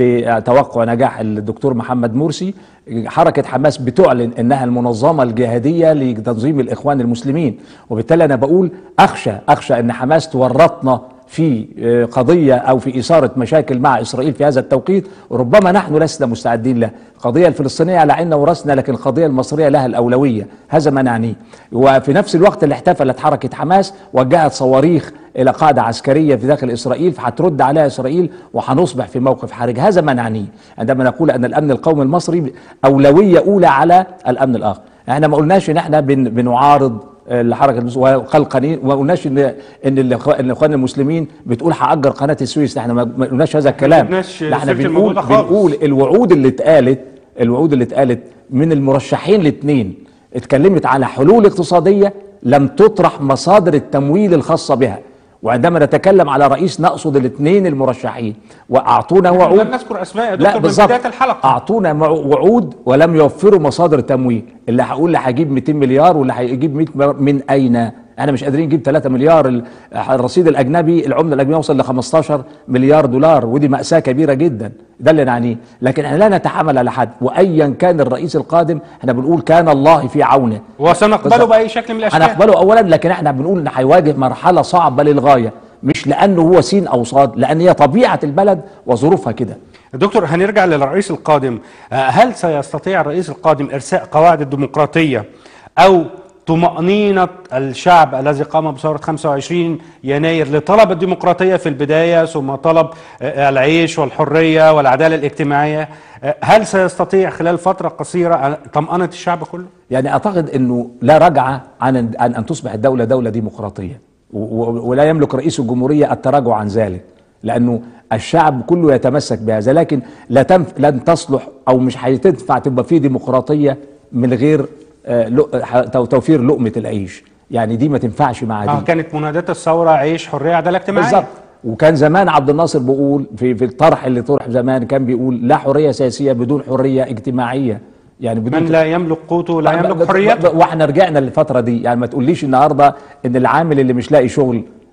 بتوقع نجاح الدكتور محمد مرسي حركه حماس بتعلن انها المنظمه الجهاديه لتنظيم الاخوان المسلمين وبالتالي انا بقول اخشى اخشى ان حماس تورطنا في آه، قضية أو في إثارة مشاكل مع إسرائيل في هذا التوقيت ربما نحن لسنا مستعدين له القضية الفلسطينية على عيننا وراسنا لكن القضية المصرية لها الأولوية هذا ما نعنيه وفي نفس الوقت اللي احتفلت حركة حماس وجهت صواريخ إلى قاعدة عسكرية في داخل إسرائيل فهترد عليها إسرائيل وهنصبح في موقف حرج هذا ما نعنيه عندما نقول أن الأمن القومي المصري أولوية أولى على الأمن الآخر احنا ما قلناش ان احنا بن بنعارض الحركه المس- وقلقانين وما قلناش ان ان الإخوان- الاخوان المسلمين بتقول هاجر قناه السويس احنا ما ما قلناش هذا الكلام قلناش لا، احنا سيرة بنقول الموضوع ده خالص. بنقول الوعود اللي اتقالت الوعود اللي اتقالت من المرشحين الاثنين اتكلمت على حلول اقتصاديه لم تطرح مصادر التمويل الخاصه بها وعندما نتكلم على رئيس نقصد الاثنين المرشحين واعطونا وعود لم نذكر اسماء يا لا دكتور من بالظبط بدايه الحلقه اعطونا مع- وعود ولم يوفروا مصادر تمويل اللي هقول اللي هيجيب 200 مليار واللي هيجيب 100 مليار من اين احنا مش قادرين نجيب 3 مليار ال- الرصيد الاجنبي العمله الاجنبيه وصل ل 15 مليار دولار ودي ماساه كبيره جدا ده اللي نعنيه لكن احنا لا نتحامل على حد وايا كان الرئيس القادم احنا بنقول كان الله في عونه وسنقبله بالظبط. باي شكل من الاشكال هنقبله اولا لكن احنا بنقول ان هيواجه مرحله صعبه للغايه مش لانه هو سين او صاد لان هي طبيعه البلد وظروفها كده دكتور هنرجع للرئيس القادم آه، هل سيستطيع الرئيس القادم إرساء قواعد الديمقراطية أو طمأنينة الشعب الذي قام بثورة 25 يناير لطلب الديمقراطية في البداية ثم طلب آه، العيش والحرية والعدالة الاجتماعية آه، هل سيستطيع خلال فترة قصيرة طمأنة الشعب كله؟ يعني اعتقد انه لا رجعه عن عن ان تصبح الدوله دوله ديمقراطيه و- و- ولا يملك رئيس الجمهوريه التراجع عن ذلك لانه الشعب كله يتمسك بهذا لكن لا تنف لن تصلح او مش هتنفع تبقى في ديمقراطيه من غير آه، لق- ح- تو- توفير لقمه العيش يعني دي ما تنفعش مع دي آه كانت منادات الثورة عيش حرية عدالة اجتماعية بالظبط وكان زمان عبد الناصر بيقول في في الطرح اللي طرح زمان كان بيقول لا حريه سياسيه بدون حريه اجتماعيه يعني بدون من لا يملك قوته لا ب- يملك ب- حريته ب- واحنا رجعنا للفتره دي يعني ما تقوليش النهارده ان العامل اللي مش لاقي شغل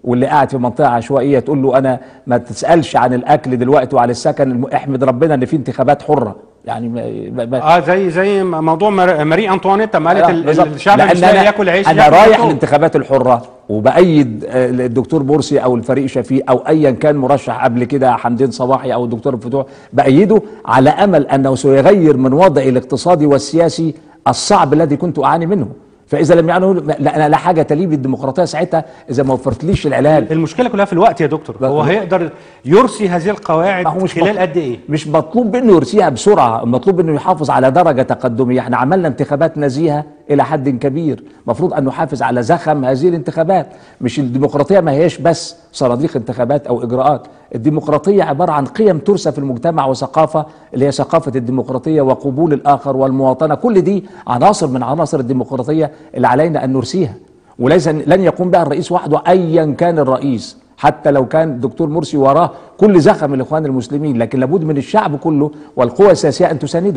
واللي قاعد في منطقه عشوائيه تقول له انا ما تسالش عن الاكل دلوقتي وعن السكن الم- احمد ربنا ان في انتخابات حره يعني ما ما ما اه زي زي موضوع مار- ماري انطوانيتا ما قالت آه، ال- بالظبط. الشعب لأن مش لاقي أنا- ياكل عيش انا ياكل رايح جاتوه. الانتخابات الحره وبأيد آه، الدكتور مرسي او الفريق شفيق او ايا كان مرشح قبل كده حمدين صباحي او الدكتور الفتوح بأيده على امل انه سيغير من وضعي الاقتصادي والسياسي الصعب الذي كنت اعاني منه فاذا لم يعني لا انا لا حاجه لي بالديمقراطيه ساعتها اذا ما وفرتليش العلاج المشكله كلها في الوقت يا دكتور هو لا. هيقدر يرسي هذه القواعد ما هو مش خلال مطلوب- قد ايه مش مطلوب منه يرسيها بسرعه مطلوب انه يحافظ على درجه تقدميه احنا عملنا انتخابات نزيهه الى حد كبير مفروض ان نحافظ على زخم هذه الانتخابات مش الديمقراطيه ما هياش بس صناديق انتخابات او اجراءات الديمقراطيه عباره عن قيم ترسى في المجتمع وثقافه اللي هي ثقافه الديمقراطيه وقبول الاخر والمواطنه كل دي عناصر من عناصر الديمقراطيه اللي علينا ان نرسيها وليس لن يقوم بها الرئيس وحده ايا كان الرئيس حتى لو كان الدكتور مرسي وراه كل زخم الاخوان المسلمين لكن لابد من الشعب كله والقوى السياسيه ان تسانده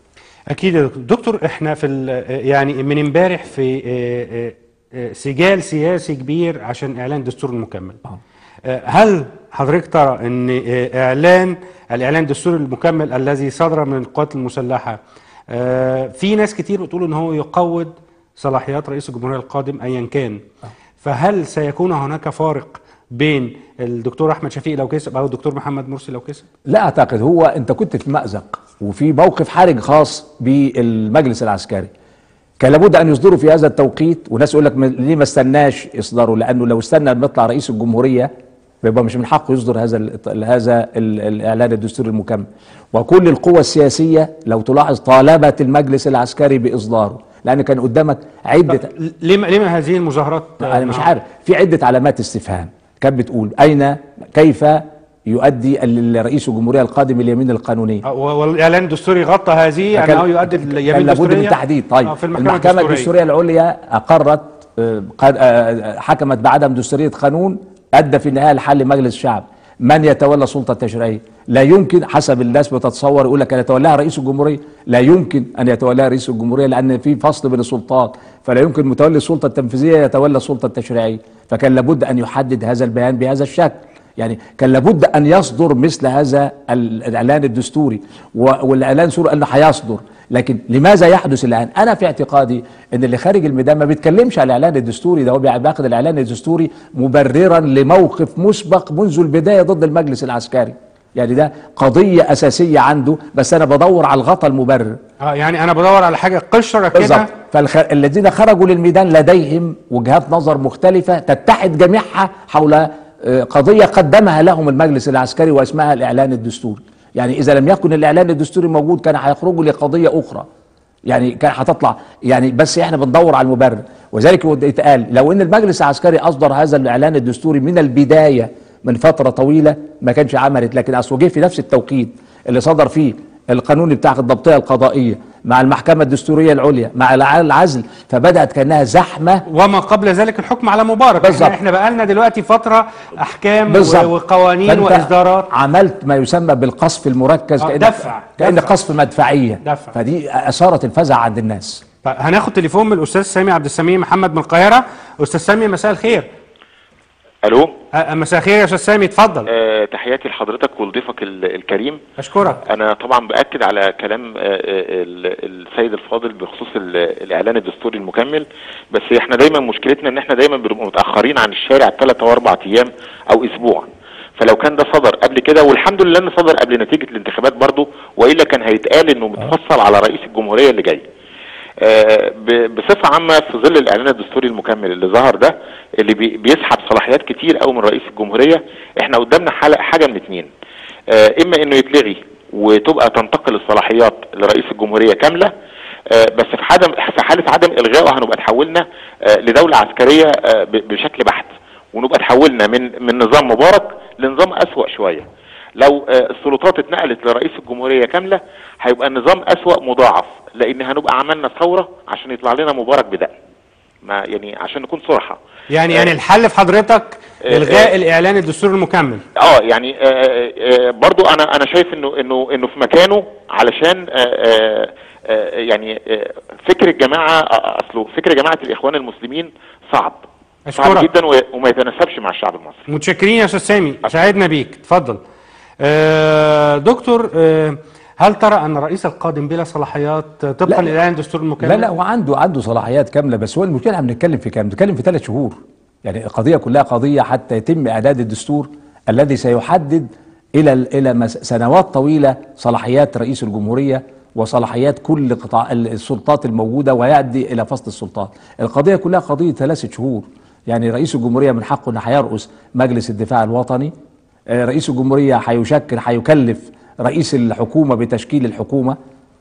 اكيد يا دكتور دكتور احنا في ال- يعني من امبارح في آه، آه، آه، سجال سياسي كبير عشان اعلان الدستور المكمل آه، هل حضرتك ترى ان آه، اعلان الاعلان الدستوري المكمل الذي صدر من القوات المسلحه آه، في ناس كتير بتقول ان هو يقوض صلاحيات رئيس الجمهوريه القادم ايا كان فهل سيكون هناك فارق بين الدكتور احمد شفيق لو كسب او الدكتور محمد مرسي لو كسب لا اعتقد هو انت كنت في مأزق وفي موقف حرج خاص بالمجلس العسكري كان لابد ان يصدروا في هذا التوقيت وناس يقول لك ما- ليه ما استناش يصدروا لانه لو استنى لما يطلع رئيس الجمهوريه بيبقى مش من حقه يصدر هذا ال هذا ال الاعلان الدستوري المكمل وكل القوى السياسيه لو تلاحظ طالبت المجلس العسكري باصداره لان كان قدامك عده ليه ليه هذه المظاهرات آه، انا مش مع- عارف في عده علامات استفهام كانت بتقول اين كيف يؤدي الرئيس الجمهوريه القادم اليمين القانونيه آه، والاعلان الدستوري غطى هذه كان- انه يؤدي اليمين كان لابد الدستوريه من تحديد طيب آه، في المحكمه, المحكمه الدستوريه, الدستوريه العليا اقرت آه، قد- آه، حكمت بعدم دستوريه قانون ادى في النهايه لحل مجلس الشعب من يتولى السلطه التشريعيه لا يمكن حسب الناس بتتصور يقول لك ان يتولاها رئيس الجمهوريه لا يمكن ان يتولاها رئيس الجمهوريه لان في فصل بين السلطات فلا يمكن متولي السلطه التنفيذيه يتولى السلطه التشريعيه فكان لابد ان يحدد هذا البيان بهذا الشكل يعني كان لابد ان يصدر مثل هذا ال- الاعلان الدستوري و- والاعلان سوري انه هيصدر لكن لماذا يحدث الان؟ انا في اعتقادي ان اللي خارج الميدان ما بيتكلمش على الاعلان الدستوري ده هو بياخد الاعلان الدستوري مبررا لموقف مسبق منذ البدايه ضد المجلس العسكري. يعني ده قضيه اساسيه عنده بس انا بدور على الغطاء المبرر. آه يعني انا بدور على حاجه قشره كده بالظبط فالذين خرجوا للميدان لديهم وجهات نظر مختلفة تتحد جميعها حول آه، قضية قدمها لهم المجلس العسكري واسمها الإعلان الدستوري يعني إذا لم يكن الإعلان الدستوري موجود كان هيخرجوا لقضية أخرى يعني كان هتطلع يعني بس احنا بندور على المبرر وذلك هو يتقال لو ان المجلس العسكري اصدر هذا الاعلان الدستوري من البدايه من فتره طويله ما كانش عملت لكن اصله جه في نفس التوقيت اللي صدر فيه القانون بتاع الضبطيه القضائيه مع المحكمه الدستوريه العليا مع الع- العزل فبدات كانها زحمه وما قبل ذلك الحكم على مبارك بالظبط. احنا, احنا بقالنا دلوقتي فتره احكام بالظبط و- وقوانين فأنت واصدارات عملت ما يسمى بالقصف المركز آه، كأن دفع. كأن دفع. قصف مدفعيه دفع. فدي اثارت الفزع عند الناس طيب هناخد تليفون من الاستاذ سامي عبد السميع محمد من القاهره استاذ سامي مساء الخير الو آه، مساء الخير يا استاذ سامي اتفضل آه تحياتي لحضرتك ولضيفك ال- الكريم اشكرك انا طبعا باكد على كلام آه، آه، ال- السيد الفاضل بخصوص ال- الاعلان الدستوري المكمل بس احنا دايما مشكلتنا ان احنا دايما بنبقى متاخرين عن الشارع ثلاث او اربع ايام او اسبوع فلو كان ده صدر قبل كده والحمد لله انه صدر قبل نتيجه الانتخابات برضو والا كان هيتقال انه متفصل على رئيس الجمهوريه اللي جاي آه، ب- بصفه عامه في ظل الاعلان الدستوري المكمل اللي ظهر ده اللي بي- بيسحب صلاحيات كتير قوي من رئيس الجمهوريه احنا قدامنا حاله حاجه من اتنين آه، اما انه يتلغي وتبقى تنتقل الصلاحيات لرئيس الجمهوريه كامله آه، بس في عدم في حاله عدم الغائه هنبقى تحولنا آه، لدوله عسكريه آه، ب- بشكل بحت ونبقى تحولنا من من نظام مبارك لنظام اسوأ شويه لو آه، السلطات اتنقلت لرئيس الجمهوريه كامله هيبقى النظام اسوأ مضاعف لان هنبقى عملنا ثوره عشان يطلع لنا مبارك بدقن ما يعني عشان نكون صراحه يعني آه، يعني الحل في حضرتك آه، الغاء آه. الاعلان الدستوري المكمل اه يعني آه، آه، آه، برضو انا انا شايف انه انه انه في مكانه علشان آه، آه، آه، يعني آه، فكر الجماعه آه، اصله فكر جماعه الاخوان المسلمين صعب أشكرك. صعب جدا و- وما يتناسبش مع الشعب المصري متشكرين يا استاذ سامي سعدنا بيك اتفضل آه دكتور آه هل ترى ان الرئيس القادم بلا صلاحيات طبقا لا. لاعلان الدستور المكمل لا لا هو عنده عنده صلاحيات كامله بس هو المشكله احنا بنتكلم في كام؟ بنتكلم في ثلاث شهور يعني القضيه كلها قضيه حتى يتم اعداد الدستور الذي سيحدد الى الى مس- سنوات طويله صلاحيات رئيس الجمهوريه وصلاحيات كل قطاع ال- السلطات الموجوده ويؤدي الى فصل السلطات. القضيه كلها قضيه ثلاثه شهور يعني رئيس الجمهوريه من حقه انه هيرأس مجلس الدفاع الوطني آه، رئيس الجمهوريه هيشكل هيكلف رئيس الحكومه بتشكيل الحكومه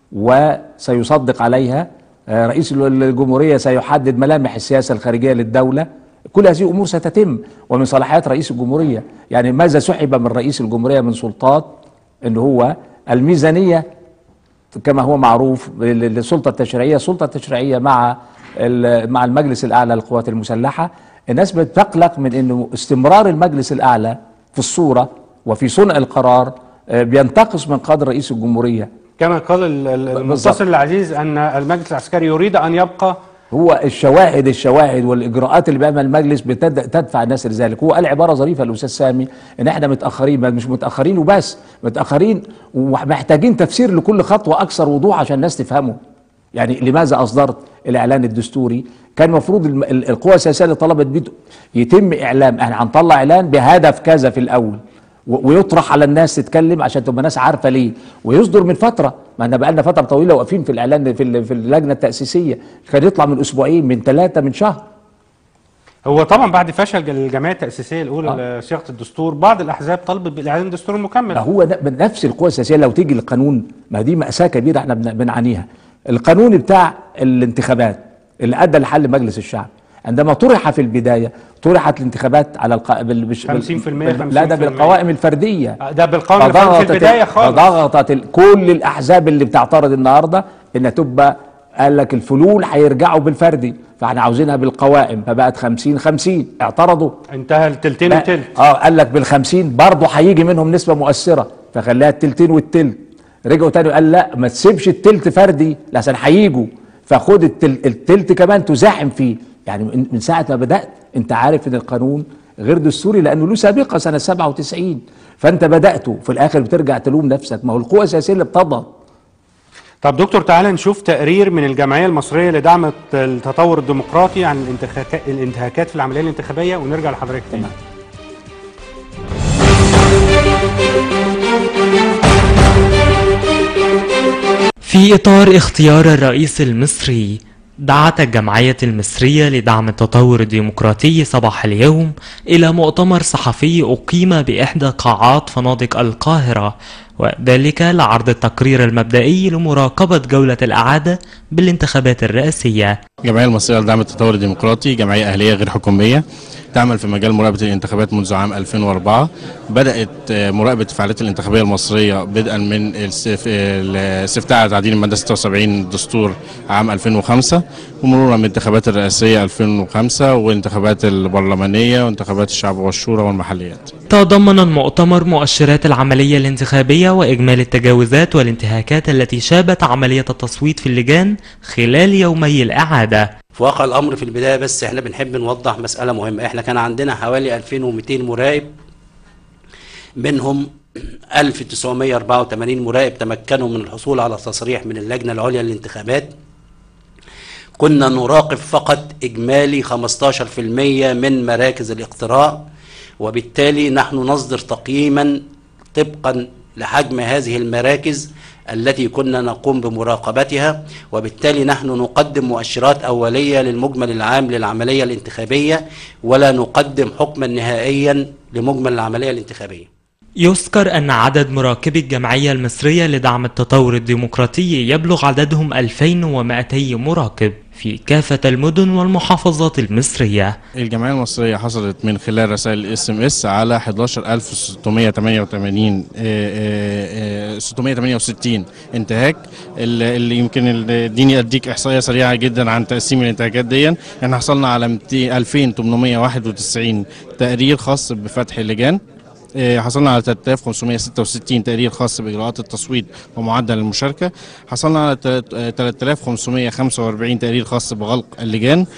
وسيصدق عليها آه، رئيس الجمهورية سيحدد ملامح السياسة الخارجية للدولة كل هذه الأمور ستتم ومن صلاحيات رئيس الجمهورية يعني ماذا سحب من رئيس الجمهورية من سلطات أن هو الميزانية كما هو معروف للسلطة التشريعية السلطة التشريعية مع ال- مع المجلس الأعلى للقوات المسلحة الناس بتقلق من أنه استمرار المجلس الأعلى في الصورة وفي صنع القرار آه، بينتقص من قدر رئيس الجمهورية كما قال ال- ال- بالظبط. المتصل العزيز ان المجلس العسكري يريد ان يبقى هو الشواهد الشواهد والاجراءات اللي بيعملها المجلس بتدفع الناس لذلك هو قال عباره ظريفه الاستاذ سامي ان احنا متاخرين بل مش متاخرين وبس متاخرين ومحتاجين تفسير لكل خطوه اكثر وضوح عشان الناس تفهمه يعني لماذا اصدرت الاعلان الدستوري كان المفروض الم- ال- القوى السياسيه اللي طلبت بيه يتم اعلام احنا هنطلع اعلان بهدف كذا في الاول و- ويطرح على الناس تتكلم عشان تبقى الناس عارفه ليه ويصدر من فتره ما احنا بقالنا فتره طويله واقفين في الاعلان في ال- في اللجنه التاسيسيه كان يطلع من اسبوعين من ثلاثه من شهر هو طبعا بعد فشل الجمعيه التاسيسيه الاولى آه. لصياغه الدستور بعض الاحزاب طلبت بالاعلان الدستور المكمل ما هو ده نفس القوى السياسيه لو تيجي القانون ما دي ماساه كبيره احنا بن- بنعانيها القانون بتاع الانتخابات اللي ادى لحل مجلس الشعب عندما طرح في البدايه طرحت الانتخابات على الق... بال... بش... 50% بال... لا ده 50%. بالقوائم الفرديه ده بالقانون اللي كان في فضغطت البدايه خالص فضغطت ال- كل الاحزاب اللي بتعترض النهارده انها تبقى قال لك الفلول هيرجعوا بالفردي فاحنا عاوزينها بالقوائم فبقت 50 50 اعترضوا انتهى التلتين لا، والتلت اه قال لك بالخمسين برضه هيجي منهم نسبة مؤثرة فخليها التلتين والتلت رجعوا تاني قال لا ما تسيبش التلت فردي لحسن هيجوا فخد التل التلت كمان تزاحم فيه يعني من من ساعة ما بدأت انت عارف ان القانون غير دستوري لانه له سابقة سنة 97 فانت بدأته في الاخر بترجع تلوم نفسك ما هو القوى السياسية اللي بتضغط طب دكتور تعالى نشوف تقرير من الجمعيه المصريه لدعم التطور الديمقراطي عن الانتخاكات الانتهاكات في العمليه الانتخابيه ونرجع لحضرتك تاني تمام. في إطار اختيار الرئيس المصري دعت الجمعية المصرية لدعم التطور الديمقراطي صباح اليوم إلى مؤتمر صحفي أقيم بإحدى قاعات فنادق القاهرة وذلك لعرض التقرير المبدئي لمراقبة جولة الأعادة بالانتخابات الرئاسية الجمعية المصرية لدعم التطور الديمقراطي جمعية أهلية غير حكومية تعمل في مجال مراقبة الانتخابات منذ عام 2004 بدأت آه، مراقبة الفعاليات الانتخابية المصرية بدءا من الاستف- الاستفتاء على تعديل المادة 76 الدستور عام 2005 ومرورا بالانتخابات الرئاسية 2005 والانتخابات البرلمانية وانتخابات الشعب والشورى والمحليات تضمن المؤتمر مؤشرات العملية الانتخابية وإجمالي التجاوزات والانتهاكات التي شابت عملية التصويت في اللجان خلال يومي الإعادة في واقع الامر في البدايه بس احنا بنحب نوضح مساله مهمه احنا كان عندنا حوالي 2200 مراقب منهم 1984 مراقب تمكنوا من الحصول على تصريح من اللجنه العليا للانتخابات كنا نراقب فقط اجمالي 15% من مراكز الاقتراع وبالتالي نحن نصدر تقييما طبقا لحجم هذه المراكز التي كنا نقوم بمراقبتها وبالتالي نحن نقدم مؤشرات أولية للمجمل العام للعملية الانتخابية ولا نقدم حكما نهائيا لمجمل العملية الانتخابية يذكر أن عدد مراقبي الجمعية المصرية لدعم التطور الديمقراطي يبلغ عددهم 2200 مراقب في كافة المدن والمحافظات المصرية الجمعية المصرية حصلت من خلال رسائل الاس ام اس على 11688 آه، آه، آه، 668 انتهاك اللي اللي يمكن ال- اديني اديك احصائيه سريعه جدا عن تقسيم الانتهاكات دي احنا حصلنا على 200 2891 تقرير خاص بفتح اللجان آه، حصلنا على 3566 تقرير خاص باجراءات التصويت ومعدل المشاركه حصلنا على تلات- آه، 3545 تقرير خاص بغلق اللجان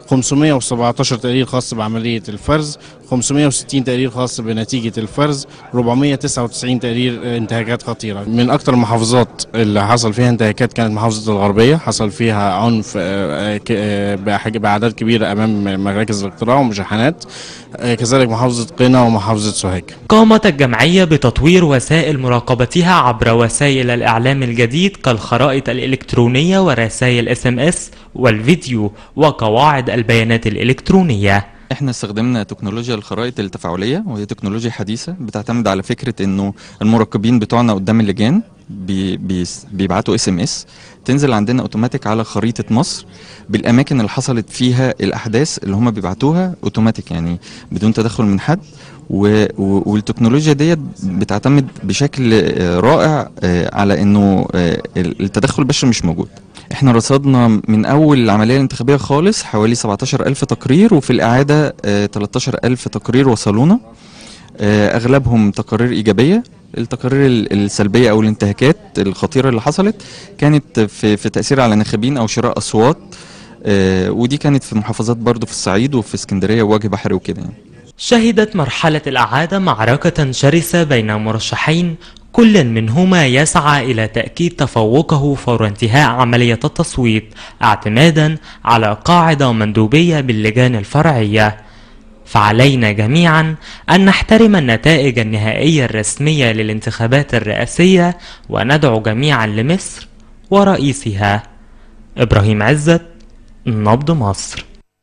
517 تقرير خاص بعملية الفرز 560 تقرير خاص بنتيجة الفرز 499 تقرير انتهاكات خطيرة من أكثر المحافظات اللي حصل فيها انتهاكات كانت محافظة الغربية حصل فيها عنف آه، ك- آه، بحاج- بأعداد كبيرة أمام مراكز الاقتراع ومشاحنات آه، كذلك محافظة قنا ومحافظة سوهاج قامت الجمعية بتطوير وسائل مراقبتها عبر وسائل الإعلام الجديد كالخرائط الإلكترونية ورسائل اس ام اس والفيديو وقواعد البيانات الإلكترونية احنا استخدمنا تكنولوجيا الخرائط التفاعليه وهي تكنولوجيا حديثه بتعتمد على فكره انه المراقبين بتوعنا قدام اللجان بي بي بيبعتوا اس ام اس تنزل عندنا اوتوماتيك على خريطه مصر بالاماكن اللي حصلت فيها الاحداث اللي هم بيبعتوها اوتوماتيك يعني بدون تدخل من حد و- و- والتكنولوجيا ديت بتعتمد بشكل آه، رائع آه، على انه آه، التدخل البشري مش موجود احنا رصدنا من اول العمليه الانتخابيه خالص حوالي 17000 تقرير وفي الاعاده آه، 13000 تقرير وصلونا آه، اغلبهم تقارير ايجابيه التقارير ال- السلبيه او الانتهاكات الخطيره اللي حصلت كانت في في تاثير على ناخبين او شراء اصوات آه، ودي كانت في محافظات برضو في الصعيد وفي اسكندريه ووجه بحري وكده يعني شهدت مرحلة الإعادة معركة شرسة بين مرشحين كل منهما يسعى إلى تأكيد تفوقه فور انتهاء عملية التصويت اعتمادا على قاعدة مندوبية باللجان الفرعية فعلينا جميعا أن نحترم النتائج النهائية الرسمية للانتخابات الرئاسية وندعو جميعا لمصر ورئيسها إبراهيم عزت نبض مصر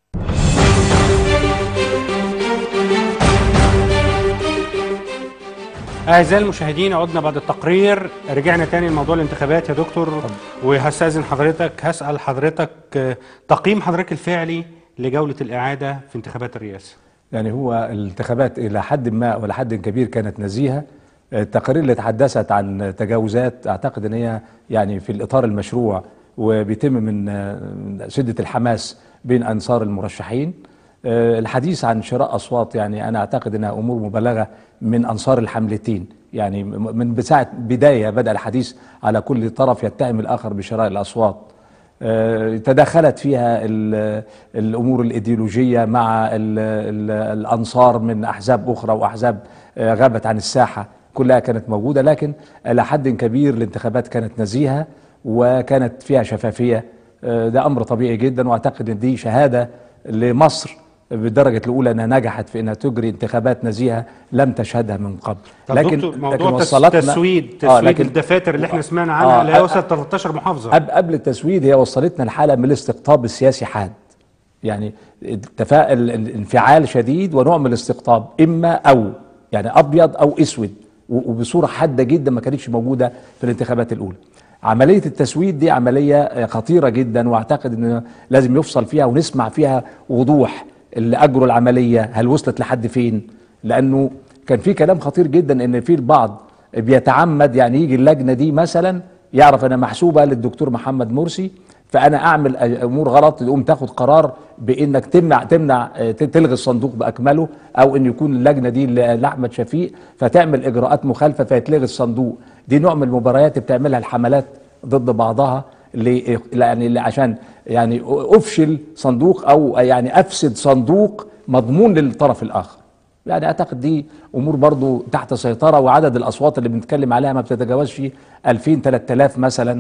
أعزائي المشاهدين عدنا بعد التقرير رجعنا تاني لموضوع الانتخابات يا دكتور وهستأذن حضرتك هسأل حضرتك آه، تقييم حضرتك الفعلي لجولة الإعادة في انتخابات الرئاسة يعني هو الانتخابات إلى حد ما وإلى حد كبير كانت نزيهة التقارير اللي تحدثت عن تجاوزات أعتقد أن هي يعني في الإطار المشروع وبيتم من من شدة الحماس بين أنصار المرشحين آه، الحديث عن شراء أصوات يعني أنا أعتقد أنها أمور مبالغة من أنصار الحملتين يعني م- من ساعة بداية بدأ الحديث على كل طرف يتهم الآخر بشراء الأصوات آه، تداخلت فيها ال- الامور الايديولوجيه مع ال ال الانصار من احزاب اخرى واحزاب آه، غابت عن الساحه كلها كانت موجوده لكن الى حد كبير الانتخابات كانت نزيهه وكانت فيها شفافيه آه، ده امر طبيعي جدا واعتقد ان دي شهاده لمصر بالدرجه الاولى انها نجحت في انها تجري انتخابات نزيهه لم تشهدها من قبل طب دكتور موضوع تس- تسويد تسويد آه، لكن الدفاتر اللي احنا سمعنا عنها آه، اللي هي آه، وصلت 13 محافظة قبل قبل التسويد هي وصلتنا لحاله من الاستقطاب السياسي حاد يعني تفاعل انفعال شديد ونوع من الاستقطاب اما او يعني ابيض او اسود و- وبصوره حاده جدا ما كانتش موجوده في الانتخابات الاولى عمليه التسويد دي عمليه خطيره جدا واعتقد ان لازم يفصل فيها ونسمع فيها وضوح اللي اجروا العمليه هل وصلت لحد فين لانه كان في كلام خطير جدا ان في البعض بيتعمد يعني يجي اللجنه دي مثلا يعرف انا محسوبه للدكتور محمد مرسي فانا اعمل امور غلط تقوم تاخد قرار بانك تمنع تمنع آه، تلغي الصندوق باكمله او ان يكون اللجنه دي ل- لاحمد شفيق فتعمل اجراءات مخالفه فيتلغي الصندوق دي نوع من المباريات اللي بتعملها الحملات ضد بعضها ل- يعني ل- عشان يعني افشل صندوق او يعني افسد صندوق مضمون للطرف الاخر يعني اعتقد دي امور برضو تحت سيطره وعدد الاصوات اللي بنتكلم عليها ما بتتجاوزش 2000 3000 مثلا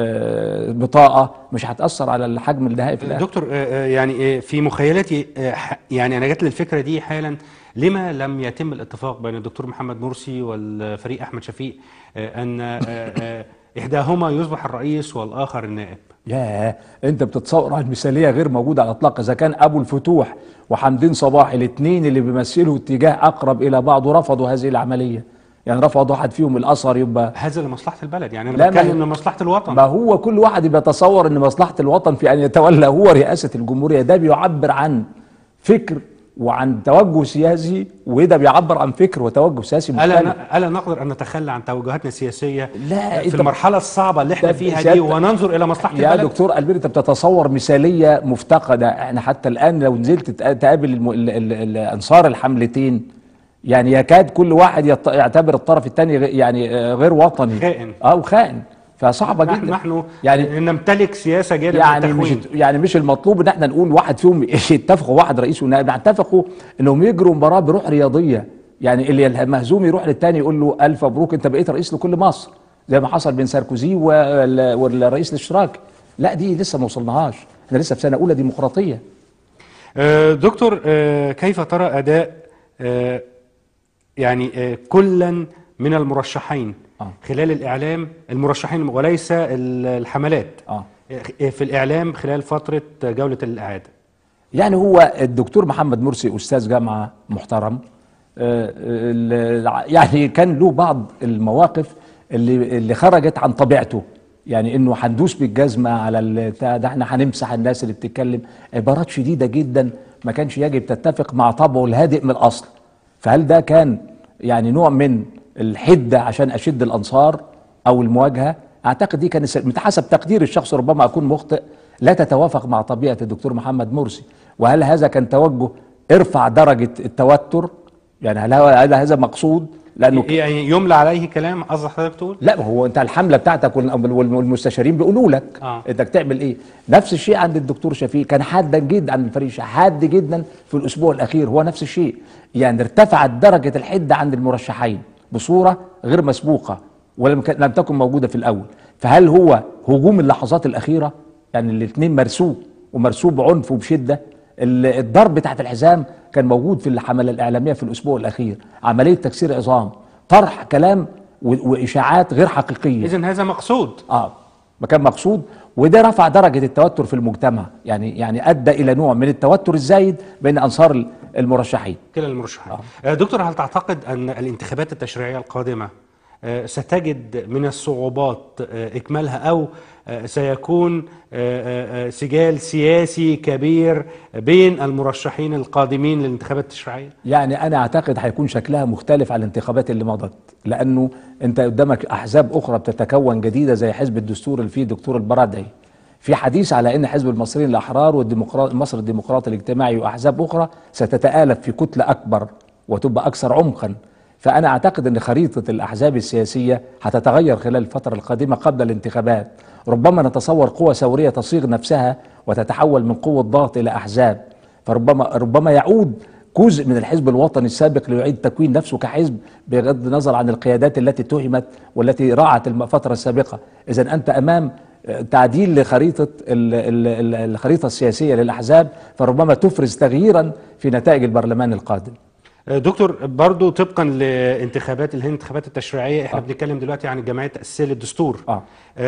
آه، بطاقه مش هتاثر على الحجم النهائي في الاخر دكتور آه، آه، يعني آه، في مخيلتي آه، ح- يعني انا جات لي الفكره دي حالا لما لم يتم الاتفاق بين الدكتور محمد مرسي والفريق احمد شفيق آه، ان آه، آه، احداهما يصبح الرئيس والاخر النائب ياه انت بتتصور عن مثاليه غير موجوده على الاطلاق اذا كان ابو الفتوح وحمدين صباح الاثنين اللي بيمثلوا اتجاه اقرب الى بعض ورفضوا هذه العمليه يعني رفض واحد فيهم الاثر يبقى هذا لمصلحه البلد يعني لا، انا ما- بتكلم لمصلحه الوطن ما هو كل واحد بيتصور ان مصلحه الوطن في ان يتولى هو رئاسه الجمهوريه ده بيعبر عن فكر وعن توجه سياسي وده بيعبر عن فكر وتوجه سياسي الا مختلف ن- الا نقدر ان نتخلى عن توجهاتنا السياسيه لا، في أنت- المرحله الصعبه اللي احنا ده فيها سيادة- دي وننظر الى مصلحه يا البلد دكتور البير انت بتتصور مثاليه مفتقده احنا حتى الان لو نزلت تق- تقابل الم... ال... ال... ال... انصار الحملتين يعني يكاد كل واحد يط... يعتبر الطرف الثاني يعني آه، غير وطني خائن. اه وخائن فصعبه نحن جدا نحن يعني نمتلك سياسه جيده يعني مش التكوين. يعني مش المطلوب ان احنا نقول واحد فيهم يتفقوا واحد رئيس ونائب نتفقوا انهم يجروا مباراه بروح رياضيه يعني اللي المهزوم يروح للتاني يقول له الف مبروك انت بقيت رئيس لكل مصر زي ما حصل بين ساركوزي وال- والرئيس الاشتراكي لا دي لسه ما وصلناهاش احنا لسه في سنه اولى ديمقراطيه آه، دكتور آه، كيف ترى اداء آه، يعني آه، كلا من المرشحين آه. خلال الاعلام المرشحين وليس ال- الحملات اه آه، في الاعلام خلال فتره جوله الاعاده يعني هو الدكتور محمد مرسي استاذ جامعه محترم آه، ال- يعني كان له بعض المواقف اللي اللي خرجت عن طبيعته يعني انه هندوس بالجزمه على البتاع ده احنا هنمسح الناس اللي بتتكلم عبارات شديده جدا ما كانش يجب تتفق مع طبعه الهادئ من الاصل فهل ده كان يعني نوع من الحده عشان اشد الانصار او المواجهه اعتقد دي كان حسب تقدير الشخص ربما اكون مخطئ لا تتوافق مع طبيعه الدكتور محمد مرسي وهل هذا كان توجه ارفع درجه التوتر يعني هل هو- هل هذا مقصود لانه يعني يملى عليه كلام قصد حضرتك تقول لا هو انت الحمله بتاعتك وال- وال- والمستشارين بيقولوا لك آه. انك تعمل ايه نفس الشيء عند الدكتور شفيق كان حادا جدا عند الفريق الشيعي، حاد جدا في الاسبوع الاخير هو نفس الشيء يعني ارتفعت درجه الحده عند المرشحين بصوره غير مسبوقه ولم كان- لم تكن موجوده في الاول فهل هو هجوم اللحظات الاخيره يعني الاثنين مرسوم ومرسوم بعنف وبشده ال- الضرب تحت الحزام كان موجود في الحمله الاعلاميه في الاسبوع الاخير عمليه تكسير عظام طرح كلام و- واشاعات غير حقيقيه اذا هذا مقصود اه ما كان مقصود وده رفع درجه التوتر في المجتمع يعني يعني ادى الى نوع من التوتر الزايد بين انصار ال- المرشحين كلا المرشحين آه. دكتور هل تعتقد ان الانتخابات التشريعيه القادمه آه، ستجد من الصعوبات آه، اكمالها او آه، سيكون آه، آه، آه، سجال سياسي كبير بين المرشحين القادمين للانتخابات التشريعيه يعني انا اعتقد هيكون شكلها مختلف عن الانتخابات اللي مضت لانه انت قدامك احزاب اخرى بتتكون جديده زي حزب الدستور اللي فيه الدكتور البرادعي في حديث على ان حزب المصريين الاحرار والديمقراط مصر الديمقراطي الاجتماعي واحزاب اخرى ستتالف في كتله اكبر وتبقى اكثر عمقا فانا اعتقد ان خريطه الاحزاب السياسيه هتتغير خلال الفتره القادمه قبل الانتخابات ربما نتصور قوى ثوريه تصيغ نفسها وتتحول من قوه ضغط الى احزاب فربما ربما يعود جزء من الحزب الوطني السابق ليعيد تكوين نفسه كحزب بغض النظر عن القيادات التي اتهمت والتي راعت الفتره السابقه اذا انت امام تعديل لخريطه ال- ال- ال- الخريطه السياسيه للاحزاب فربما تفرز تغييرا في نتائج البرلمان القادم آه، دكتور برضو طبقا لانتخابات اللي هي الانتخابات التشريعيه احنا بنتكلم دلوقتي عن الجمعيه التاسيسيه للدستور آه.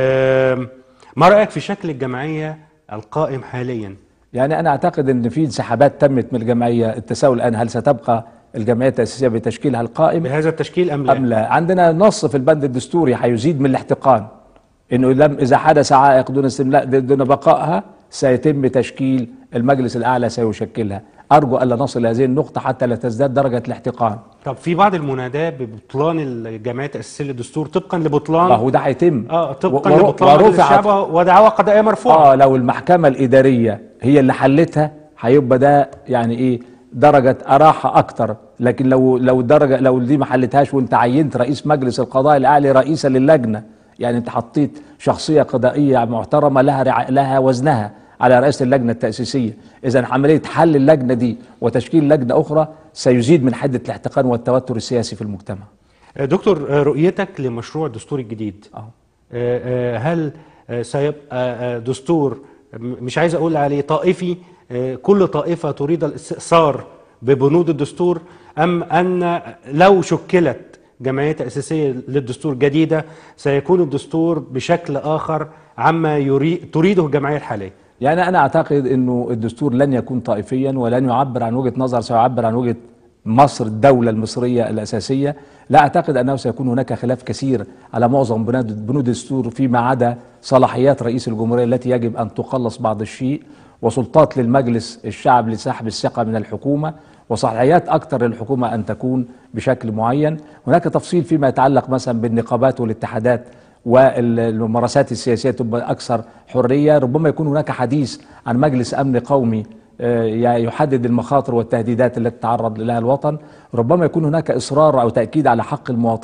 آم، ما رايك في شكل الجمعيه القائم حاليا يعني انا اعتقد ان في انسحابات تمت من الجمعيه التساؤل الان هل ستبقى الجمعيه التاسيسيه بتشكيلها القائم بهذا التشكيل ام لا؟ أم لا عندنا نص في البند الدستوري هيزيد من الاحتقان انه لم اذا حدث عائق دون استملاء دون بقائها سيتم تشكيل المجلس الاعلى سيشكلها ارجو الا نصل هذه النقطه حتى لا تزداد درجه الاحتقان طب في بعض المناداه ببطلان الجمعيه التاسيسيه للدستور طبقا لبطلان ما هو ده هيتم اه طبقا و- ور- لبطلان مجلس ورفعت- الشعب ودعوى قضائيه مرفوعه اه لو المحكمه الاداريه هي اللي حلتها هيبقى ده يعني ايه درجه اراحه اكتر لكن لو لو درجه لو دي ما حلتهاش وانت عينت رئيس مجلس القضاء الاعلى رئيسا للجنه يعني انت حطيت شخصيه قضائيه محترمه لها رع... لها وزنها على رئاسه اللجنه التاسيسيه اذا عمليه حل اللجنه دي وتشكيل لجنه اخرى سيزيد من حده الاحتقان والتوتر السياسي في المجتمع آه، دكتور آه، رؤيتك لمشروع الدستور الجديد اه آه، آه، هل آه، سيبقى آه، دستور م- مش عايز اقول عليه طائفي آه، كل طائفه تريد الاستئثار ببنود الدستور ام ان لو شكلت جمعيه تاسيسيه للدستور جديده سيكون الدستور بشكل اخر عما يريد تريده الجمعيه الحاليه يعني انا اعتقد انه الدستور لن يكون طائفيا ولن يعبر عن وجهه نظر سيعبر عن وجهه مصر الدوله المصريه الاساسيه لا اعتقد انه سيكون هناك خلاف كثير على معظم بنود بنود الدستور فيما عدا صلاحيات رئيس الجمهوريه التي يجب ان تقلص بعض الشيء وسلطات للمجلس الشعب لسحب الثقه من الحكومه وصلاحيات اكثر للحكومه ان تكون بشكل معين هناك تفصيل فيما يتعلق مثلا بالنقابات والاتحادات والممارسات السياسيه تبقى اكثر حريه ربما يكون هناك حديث عن مجلس امن قومي آه، يحدد المخاطر والتهديدات التي تعرض لها الوطن ربما يكون هناك اصرار او تاكيد على حق المواطنه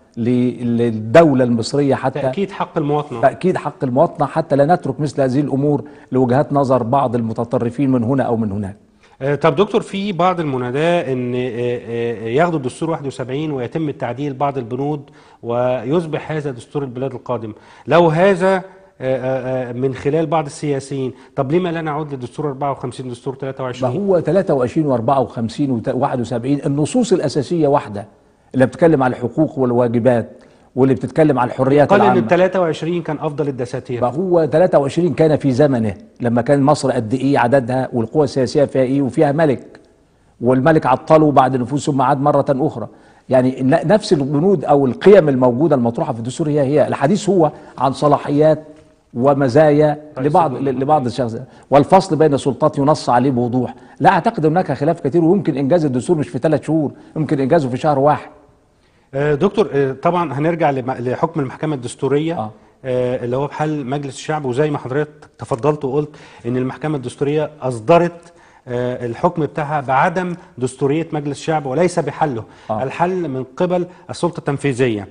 ل- للدولة المصرية حتى تاكيد حق المواطنه تأكيد حق المواطنة حتى لا نترك مثل هذه الأمور لوجهات نظر بعض المتطرفين من هنا أو من هناك آه، طب دكتور في بعض المناداة ان آه، آه، ياخدوا الدستور 71 ويتم التعديل بعض البنود ويصبح هذا دستور البلاد القادم لو هذا آه، آه، آه، من خلال بعض السياسيين طب لما لا نعود لدستور 54 دستور ما 23 هو 23 و54 و71 النصوص الأساسية واحدة اللي بتتكلم على الحقوق والواجبات واللي بتتكلم على الحريات قال ان ال العامة 23 كان افضل الدساتير ما هو 23 كان في زمنه لما كان مصر قد ايه عددها والقوى السياسيه فيها ايه وفيها ملك والملك عطله بعد نفوذ ثم عاد مره اخرى يعني ن- نفس البنود او القيم الموجوده المطروحه في الدستور هي هي الحديث هو عن صلاحيات ومزايا لبعض لبعض الشخص والفصل بين السلطات ينص عليه بوضوح لا اعتقد هناك خلاف كثير ويمكن انجاز الدستور مش في ثلاث شهور يمكن انجازه في شهر واحد آه، دكتور آه، طبعا هنرجع لم- لحكم المحكمة الدستورية آه. آه، اللي هو بحل مجلس الشعب وزي ما حضرتك تفضلت وقلت ان المحكمة الدستورية اصدرت آه، الحكم بتاعها بعدم دستورية مجلس الشعب وليس بحله آه. الحل من قبل السلطة التنفيذية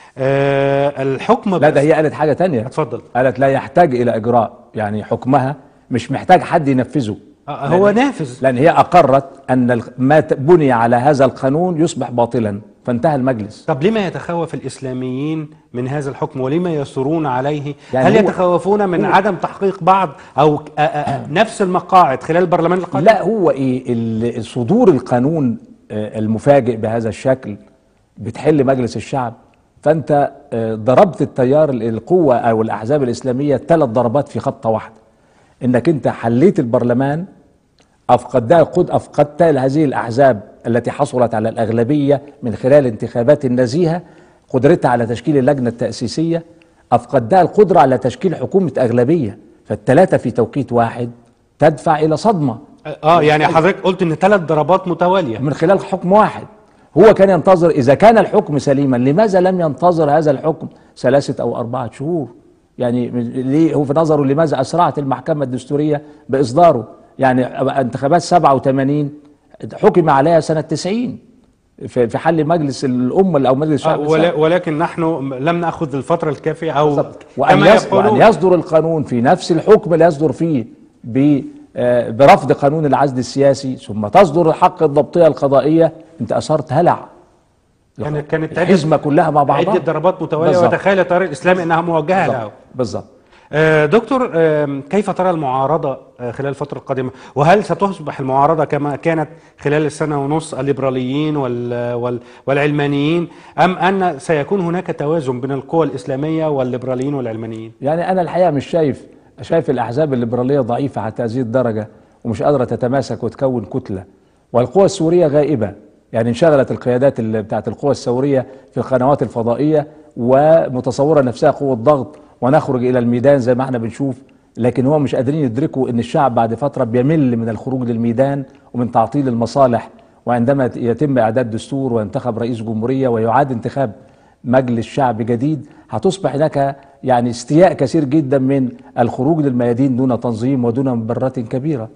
آه، الحكم لا ده هي قالت حاجه تانية اتفضل قالت لا يحتاج الى اجراء يعني حكمها مش محتاج حد ينفذه آه، هو نافذ لان هي اقرت ان ال- ما ت- بني على هذا القانون يصبح باطلا فانتهى المجلس طب لما يتخوف الإسلاميين من هذا الحكم ولما يصرون عليه يعني هل هو- يتخوفون من هو- عدم تحقيق بعض أو آه، آه، نفس المقاعد خلال البرلمان القادم لا هو ايه ال- صدور القانون آه، المفاجئ بهذا الشكل بتحل مجلس الشعب فانت آه، ضربت التيار ال- القوه او الاحزاب الاسلاميه ثلاث ضربات في خطه واحده انك انت حليت البرلمان افقدتها قد افقدت هذه الاحزاب التي حصلت على الاغلبيه من خلال انتخابات نزيهه قدرتها على تشكيل اللجنه التاسيسيه افقدتها القدره على تشكيل حكومه اغلبيه فالثلاثه في توقيت واحد تدفع الى صدمه اه يعني حضرتك قلت ان ثلاث ضربات متواليه من خلال حكم واحد هو كان ينتظر إذا كان الحكم سليما لماذا لم ينتظر هذا الحكم ثلاثة أو أربعة شهور يعني من- ليه هو في نظره لماذا أسرعت المحكمة الدستورية بإصداره يعني انتخابات 87 حكم عليها سنة 90 في في حل مجلس الأمة أو مجلس آه الشعب ولا السابق. ولكن نحن لم ناخذ الفتره الكافيه او وأن, كما يص... وأن يقولون يصدر القانون في نفس الحكم اللي يصدر فيه ب... آه، برفض قانون العزل السياسي ثم تصدر الحق الضبطية القضائية أنت أثرت هلع يعني كانت الحزمة كلها مع بعضها عده ضربات متواليه بالظبط. وتخيل التيار الاسلامي انها موجهه له بالظبط بالظبط آه، دكتور آم، كيف ترى المعارضة آه، خلال الفترة القادمة وهل ستصبح المعارضة كما كانت خلال السنة ونص الليبراليين وال وال والعلمانيين أم أن سيكون هناك توازن بين القوى الإسلامية والليبراليين والعلمانيين يعني أنا الحقيقة مش شايف شايف الأحزاب الليبرالية ضعيفة حتى هذه الدرجة ومش قادرة تتماسك وتكون كتلة والقوى السورية غائبة يعني انشغلت القيادات اللي بتاعت القوى الثورية في القنوات الفضائية ومتصورة نفسها قوة ضغط ونخرج إلى الميدان زي ما احنا بنشوف لكن هم مش قادرين يدركوا ان الشعب بعد فترة بيمل من الخروج للميدان ومن تعطيل المصالح وعندما يتم اعداد دستور وينتخب رئيس جمهورية ويعاد انتخاب مجلس شعب جديد هتصبح هناك يعني استياء كثير جدا من الخروج للميادين دون تنظيم ودون مبررات كبيرة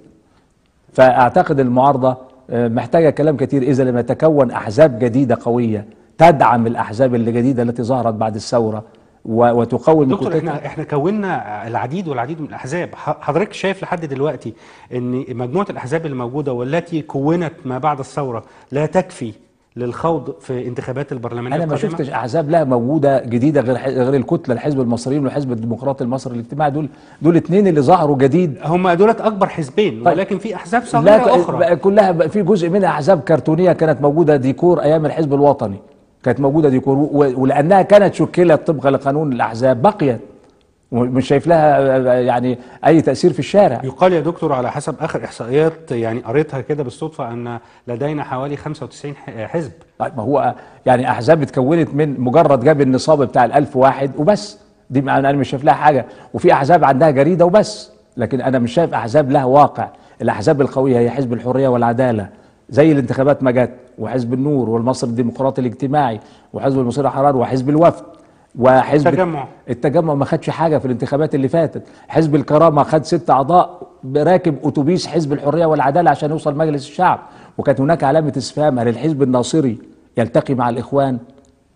فأعتقد المعارضة آه، محتاجة كلام كتير إذا لم يتكون أحزاب جديدة قوية تدعم الأحزاب الجديدة التي ظهرت بعد الثورة و- وتقوم دكتور كتلتها. احنا احنا كونا العديد والعديد من الاحزاب ح- حضرتك شايف لحد دلوقتي ان مجموعه الاحزاب اللي موجوده والتي كونت ما بعد الثوره لا تكفي للخوض في انتخابات البرلمانيه أنا ما القادمة؟ شفتش أحزاب لها موجودة جديدة غير ح- غير الكتلة الحزب المصريين والحزب الديمقراطي المصري الاجتماعي دول دول اتنين اللي ظهروا جديد هم دولت اكبر حزبين طيب. ولكن في احزاب لا صغيره ك- اخرى بقى كلها بقى في جزء منها احزاب كرتونيه كانت موجوده ديكور ايام الحزب الوطني كانت موجوده ديكور و- ولانها كانت شكلت طبقا لقانون الاحزاب بقيت ومش شايف لها آه، يعني اي تاثير في الشارع يقال يا دكتور على حسب اخر احصائيات يعني قريتها كده بالصدفه ان لدينا حوالي 95 ح- حزب طيب ما هو يعني احزاب اتكونت من مجرد جاب النصاب بتاع الألف واحد وبس دي ما- انا مش شايف لها حاجه وفي احزاب عندها جريده وبس لكن انا مش شايف احزاب لها واقع الاحزاب القويه هي حزب الحريه والعداله زي الانتخابات ما جت وحزب النور والمصري الديمقراطي الاجتماعي وحزب المصير الحرار وحزب الوفد وحزب التجمع. التجمع ما خدش حاجه في الانتخابات اللي فاتت حزب الكرامه خد ست اعضاء راكب اتوبيس حزب الحريه والعداله عشان يوصل مجلس الشعب وكانت هناك علامه استفهام هل الحزب الناصري يلتقي مع الاخوان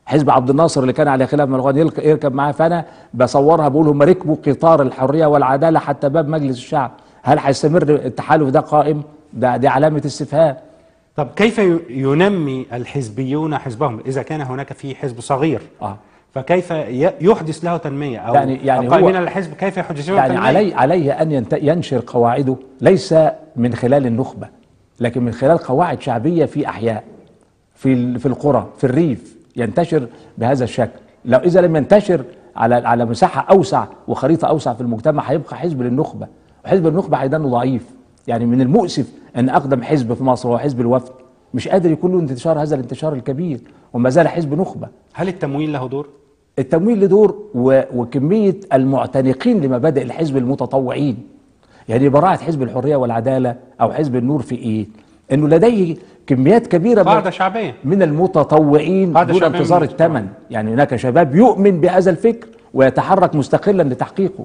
حزب عبد الناصر اللي كان على خلاف من الاخوان يلك- يركب معاه فانا بصورها بقول هم ركبوا قطار الحريه والعداله حتى باب مجلس الشعب هل هيستمر التحالف ده قائم ده دي علامه استفهام طب كيف ي- ينمي الحزبيون حزبهم اذا كان هناك في حزب صغير اه فكيف ي- يحدث له تنميه او يعني- يعني هو- القائمين على الحزب كيف يحدث له يعني تنميه علي عليه ان ينت- ينشر قواعده ليس من خلال النخبه لكن من خلال قواعد شعبيه في احياء في ال- في القرى في الريف ينتشر بهذا الشكل لو اذا لم ينتشر على على مساحه اوسع وخريطه اوسع في المجتمع هيبقى حزب للنخبه وحزب النخبه هيدانه ضعيف يعني من المؤسف ان اقدم حزب في مصر هو حزب الوفد مش قادر يكون له انتشار هذا الانتشار الكبير وما زال حزب نخبه هل التمويل له دور التمويل له دور و- وكميه المعتنقين لمبادئ الحزب المتطوعين يعني براعه حزب الحريه والعداله او حزب النور في ايه؟ انه لديه كميات كبيره قاعده من, شعبيه من المتطوعين قاعدة دون شعبية انتظار من الثمن يعني هناك شباب يؤمن بهذا الفكر ويتحرك مستقلا لتحقيقه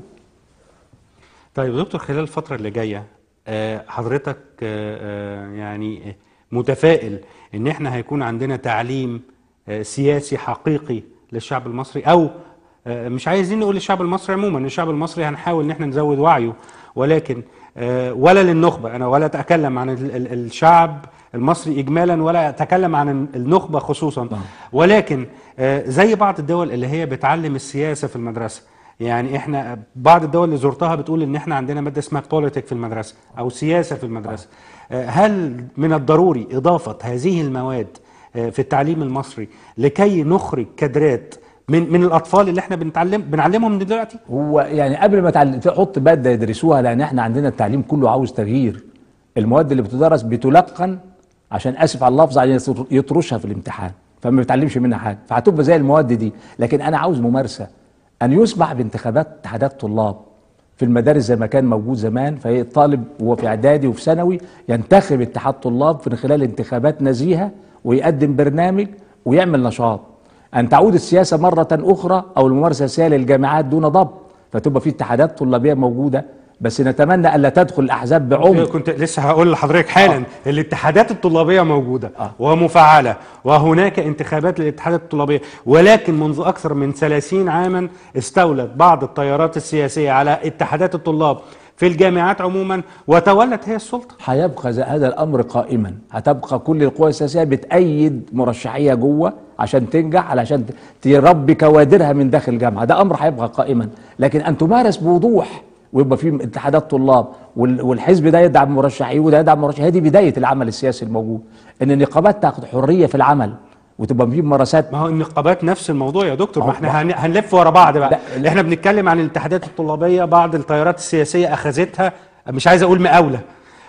طيب يا دكتور خلال الفترة اللي جاية آه، حضرتك آه، آه، يعني متفائل ان احنا هيكون عندنا تعليم آه، سياسي حقيقي للشعب المصري او آه، مش عايزين نقول للشعب المصري عموما الشعب المصري هنحاول ان احنا نزود وعيه ولكن آه، ولا للنخبة انا ولا اتكلم عن ال- ال- الشعب المصري اجمالا ولا اتكلم عن النخبة خصوصا ولكن آه، زي بعض الدول اللي هي بتعلم السياسة في المدرسة يعني احنا بعض الدول اللي زرتها بتقول ان احنا عندنا ماده اسمها بوليتيك في المدرسه او سياسه في المدرسه آه، هل من الضروري اضافه هذه المواد آه، في التعليم المصري لكي نخرج كادرات من من الاطفال اللي احنا بنتعلم بنعلمهم من دلوقتي هو يعني قبل ما تعل- تحط ماده يدرسوها لان احنا عندنا التعليم كله عاوز تغيير المواد اللي بتدرس بتلقن عشان اسف على اللفظ عشان يطر- يطرشها في الامتحان فما بيتعلمش منها حاجه فهتبقى زي المواد دي لكن انا عاوز ممارسه ان يسمح بانتخابات اتحادات طلاب في المدارس زي ما كان موجود زمان فهي الطالب وهو في اعدادي وفي ثانوي ينتخب اتحاد طلاب من خلال انتخابات نزيهه ويقدم برنامج ويعمل نشاط ان تعود السياسه مره اخرى او الممارسه السياسيه للجامعات دون ضبط فتبقى في اتحادات طلابيه موجوده بس نتمنى الا تدخل الاحزاب بعمق كنت لسه هقول لحضرتك حالا الاتحادات الطلابيه موجوده ومفعله وهناك انتخابات للاتحادات الطلابيه ولكن منذ اكثر من 30 عاما استولت بعض التيارات السياسيه على اتحادات الطلاب في الجامعات عموما وتولت هي السلطه هيبقى ز- هذا الامر قائما هتبقى كل القوى السياسيه بتأيد مرشحيه جوه عشان تنجح علشان ت- تربي كوادرها من داخل الجامعه ده امر هيبقى قائما لكن ان تمارس بوضوح ويبقى في اتحادات طلاب وال- والحزب ده يدعم مرشحيه وده يدعم مرشحيه دي بدايه العمل السياسي الموجود ان النقابات تاخد حريه في العمل وتبقى في ممارسات ما هو النقابات نفس الموضوع يا دكتور ما ما هو- احنا هن- هنلف ورا بعض بقى لا، احنا بنتكلم عن الاتحادات الطلابيه بعض التيارات السياسيه اخذتها مش عايز اقول مقاوله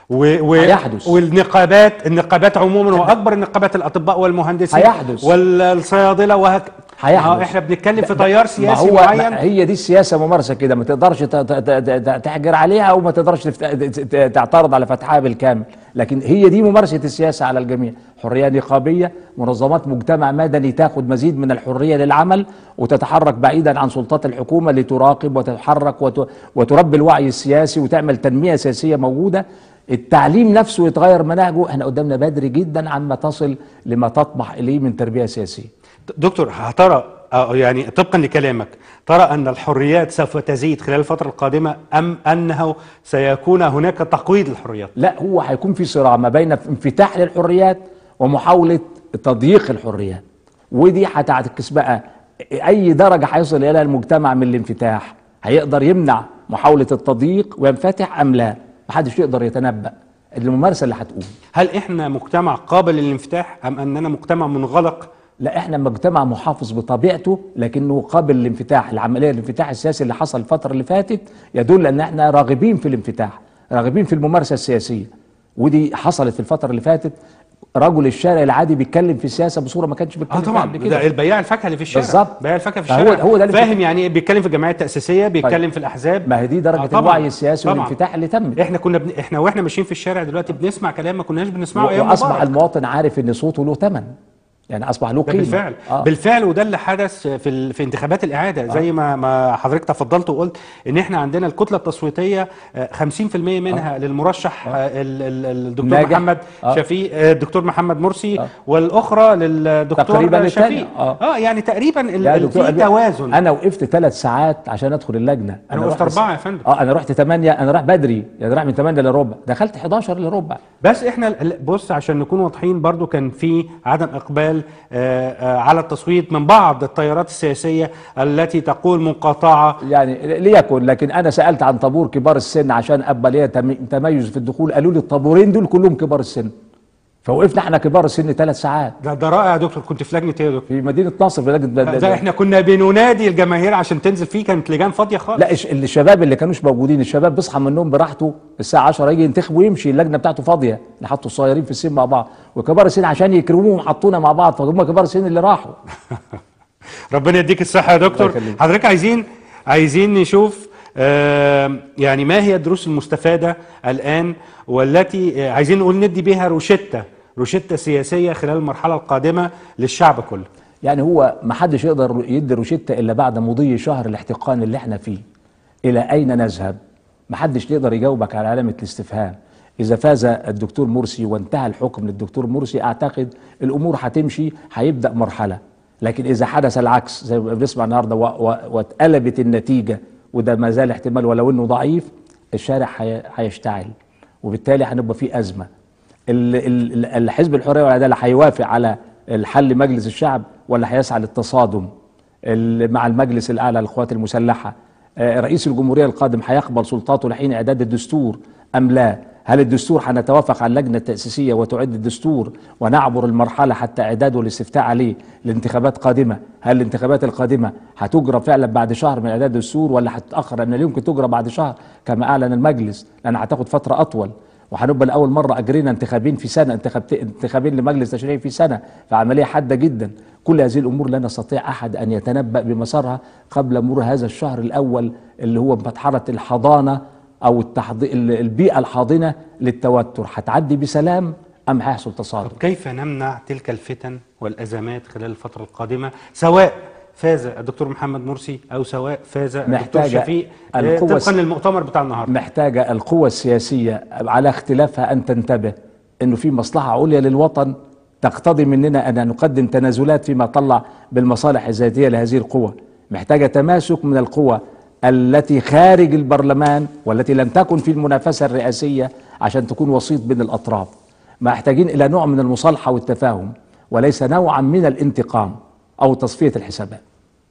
و و هيحدث. والنقابات النقابات عموما واكبر النقابات الاطباء والمهندسين هيحدث. والصيادله وهك هيحدث. ما هو احنا بنتكلم في تيار ما سياسي هو معين ما هي دي السياسه ممارسه كده ما تقدرش ت- ت- ت- ت- تحجر عليها او ما تقدرش تفت- ت- ت- تعترض على فتحها بالكامل لكن هي دي ممارسه السياسه على الجميع حريه نقابيه منظمات مجتمع مدني تاخد مزيد من الحريه للعمل وتتحرك بعيدا عن سلطات الحكومه لتراقب وتتحرك وت- وتربي الوعي السياسي وتعمل تنميه سياسيه موجوده التعليم نفسه يتغير مناهجه احنا قدامنا بدري جدا عما تصل لما تطمح اليه من تربيه سياسيه دكتور هترى آه، يعني طبقا لكلامك ترى ان الحريات سوف تزيد خلال الفتره القادمه ام انه سيكون هناك تقويض للحريات لا هو هيكون في صراع ما بين انفتاح للحريات ومحاولة تضييق الحريات ودي هتعكس بقى أي درجة هيصل إليها المجتمع من الانفتاح هيقدر يمنع محاولة التضييق وينفتح أم لا محدش يقدر يتنبأ الممارسة اللي هتقوم هل احنا مجتمع قابل للانفتاح ام اننا مجتمع منغلق لا احنا مجتمع محافظ بطبيعته لكنه قابل للانفتاح العمليه الانفتاح السياسي اللي حصل الفتره اللي فاتت يدل ان احنا راغبين في الانفتاح راغبين في الممارسه السياسيه ودي حصلت في الفتره اللي فاتت رجل الشارع العادي بيتكلم في السياسه بصوره ما كانش اه بيتكلم فيها طبعا قبل ده كده البياع الفاكهه اللي في الشارع بالظبط. بياع الفاكهه في فهو- الشارع هو ده اللي فاهم في- يعني ايه بيتكلم في الجمعيه التاسيسيه بيتكلم طيب. في الاحزاب ما هي دي درجه آه طبعاً. الوعي السياسي طبعاً. والانفتاح اللي تمت احنا كنا بن... احنا واحنا ماشيين في الشارع دلوقتي بنسمع كلام ما كناش بنسمعه ايام واصبح مبارك المواطن عارف ان صوته له ثمن يعني اصبح له ده قيمه بالفعل آه. بالفعل وده اللي حدث في ال... في انتخابات الاعاده زي ما ما حضرتك تفضلت وقلت ان احنا عندنا الكتله التصويتيه آه، 50% منها للمرشح آه. ال... ال... الدكتور ناجح. محمد آه. شفيق آه، الدكتور محمد مرسي آه. والاخرى للدكتور تقريباً شفيق التانية. آه. اه يعني تقريبا ال... يا ال... دكتور في أنا- توازن انا وقفت ثلاث ساعات عشان ادخل اللجنه أنا وقفت رحت أربعة يا فندم. اه انا رحت 8 انا رايح بدري يعني رايح من 8 لربع دخلت 11 لربع بس احنا ال- بص عشان نكون واضحين برضو كان في عدم اقبال آه، آه، على التصويت من بعض التيارات السياسيه التي تقول مقاطعه يعني ليكن لكن انا سالت عن طابور كبار السن عشان ابقى ليا تم- تميز في الدخول قالوا لي الطابورين دول كلهم كبار السن فوقفنا احنا كبار السن ثلاث ساعات ده ده رائع يا دكتور كنت في لجنه ايه يا دكتور؟ في مدينه نصر في لجنه ده احنا كنا بننادي الجماهير عشان تنزل فيه كانت لجان فاضيه خالص لا الش- الشباب اللي كانوش موجودين الشباب بيصحى من النوم براحته الساعه 10 يجي ينتخب ويمشي اللجنه بتاعته فاضيه اللي حطوا الصغيرين في السن مع بعض وكبار السن عشان يكرموهم حطونا مع بعض فهم كبار السن اللي راحوا ربنا يديك الصحه يا دكتور الله يخليك. حضرتك عايزين عايزين نشوف آه، يعني ما هي الدروس المستفاده الان والتي آه، عايزين نقول ندي بيها روشته روشته سياسيه خلال المرحله القادمه للشعب كله يعني هو ما حدش يقدر يدي روشته الا بعد مضي شهر الاحتقان اللي احنا فيه الى اين نذهب ما حدش يقدر يجاوبك على علامه الاستفهام اذا فاز الدكتور مرسي وانتهى الحكم للدكتور مرسي اعتقد الامور هتمشي هيبدا مرحله لكن اذا حدث العكس زي ما بنسمع النهارده و- و- واتقلبت النتيجه وده ما زال احتمال ولو انه ضعيف الشارع هي- هيشتعل وبالتالي هنبقى في ازمه ال- ال- ال- الحزب الحريه والعداله هيوافق على الحل مجلس الشعب ولا هيسعى للتصادم ال- مع المجلس الاعلى للقوات المسلحه آه، رئيس الجمهوريه القادم هيقبل سلطاته لحين اعداد الدستور ام لا هل الدستور هنتوافق على اللجنه التاسيسيه وتعد الدستور ونعبر المرحله حتى اعداده والاستفتاء عليه لانتخابات قادمه هل الانتخابات القادمه هتجرى فعلا بعد شهر من اعداد الدستور ولا هتتاخر لان لا يمكن تجرى بعد شهر كما اعلن المجلس لان هتاخد فتره اطول وهنبقى لاول مره اجرينا انتخابين في سنه انتخابت- انتخابين لمجلس تشريعي في سنه فعمليه حاده جدا كل هذه الامور لا يستطيع احد ان يتنبا بمسارها قبل مرور هذا الشهر الاول اللي هو مرحله الحضانه او التحضي... البيئه الحاضنه للتوتر هتعدي بسلام ام هيحصل تصادم كيف نمنع تلك الفتن والازمات خلال الفتره القادمه سواء فاز الدكتور محمد مرسي او سواء فاز الدكتور محتاجة شفيق آه، القوة طبقا الس- للمؤتمر بتاع النهارده محتاجة القوى السياسية على اختلافها أن تنتبه أنه في مصلحة عليا للوطن تقتضي مننا أن نقدم تنازلات فيما طلع بالمصالح الذاتية لهذه القوى محتاجة تماسك من القوى التي خارج البرلمان والتي لم تكن في المنافسة الرئاسية عشان تكون وسيط بين الأطراف محتاجين إلى نوع من المصالحة والتفاهم وليس نوعا من الانتقام أو تصفية الحسابات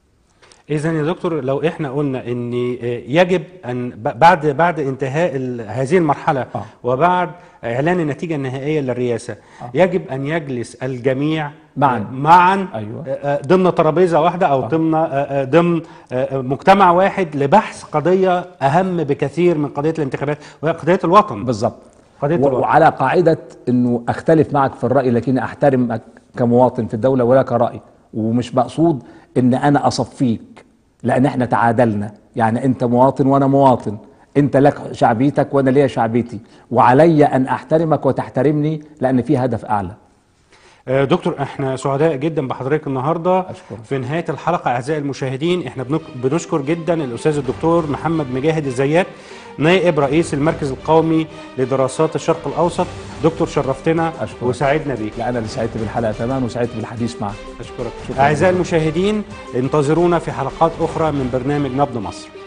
اذا يا دكتور لو احنا قلنا ان آه، يجب ان ب- بعد بعد انتهاء ال- هذه المرحله آه. وبعد اعلان النتيجه النهائيه للرئاسه يجب ان يجلس الجميع معاً. آه، معا أيوة. آه، آه، ضمن ترابيزه واحده او ضمن آه، آه، ضمن آه، مجتمع واحد لبحث قضيه اهم بكثير من قضيه الانتخابات وهي قضيه الوطن بالظبط قضية و- الوطن. وعلى قاعدة انه اختلف معك في الرأي لكن احترمك كمواطن في الدولة ولا كرأي ومش مقصود ان انا اصفيك لان احنا تعادلنا يعني انت مواطن وانا مواطن انت لك شعبيتك وانا ليا شعبيتي وعلي ان احترمك وتحترمني لان في هدف اعلى آه، دكتور احنا سعداء جدا بحضرتك النهارده أشكرك. في نهايه الحلقه اعزائي المشاهدين احنا بنك- بنشكر جدا الاستاذ الدكتور محمد مجاهد الزيات نائب رئيس المركز القومي لدراسات الشرق الاوسط دكتور شرفتنا أشكرك. وسعدنا بيك لا انا اللي سعدت بالحلقة تمام وسعدت بالحديث معك اشكرك شكراً. اعزائي المشاهدين انتظرونا في حلقات اخرى من برنامج نبض مصر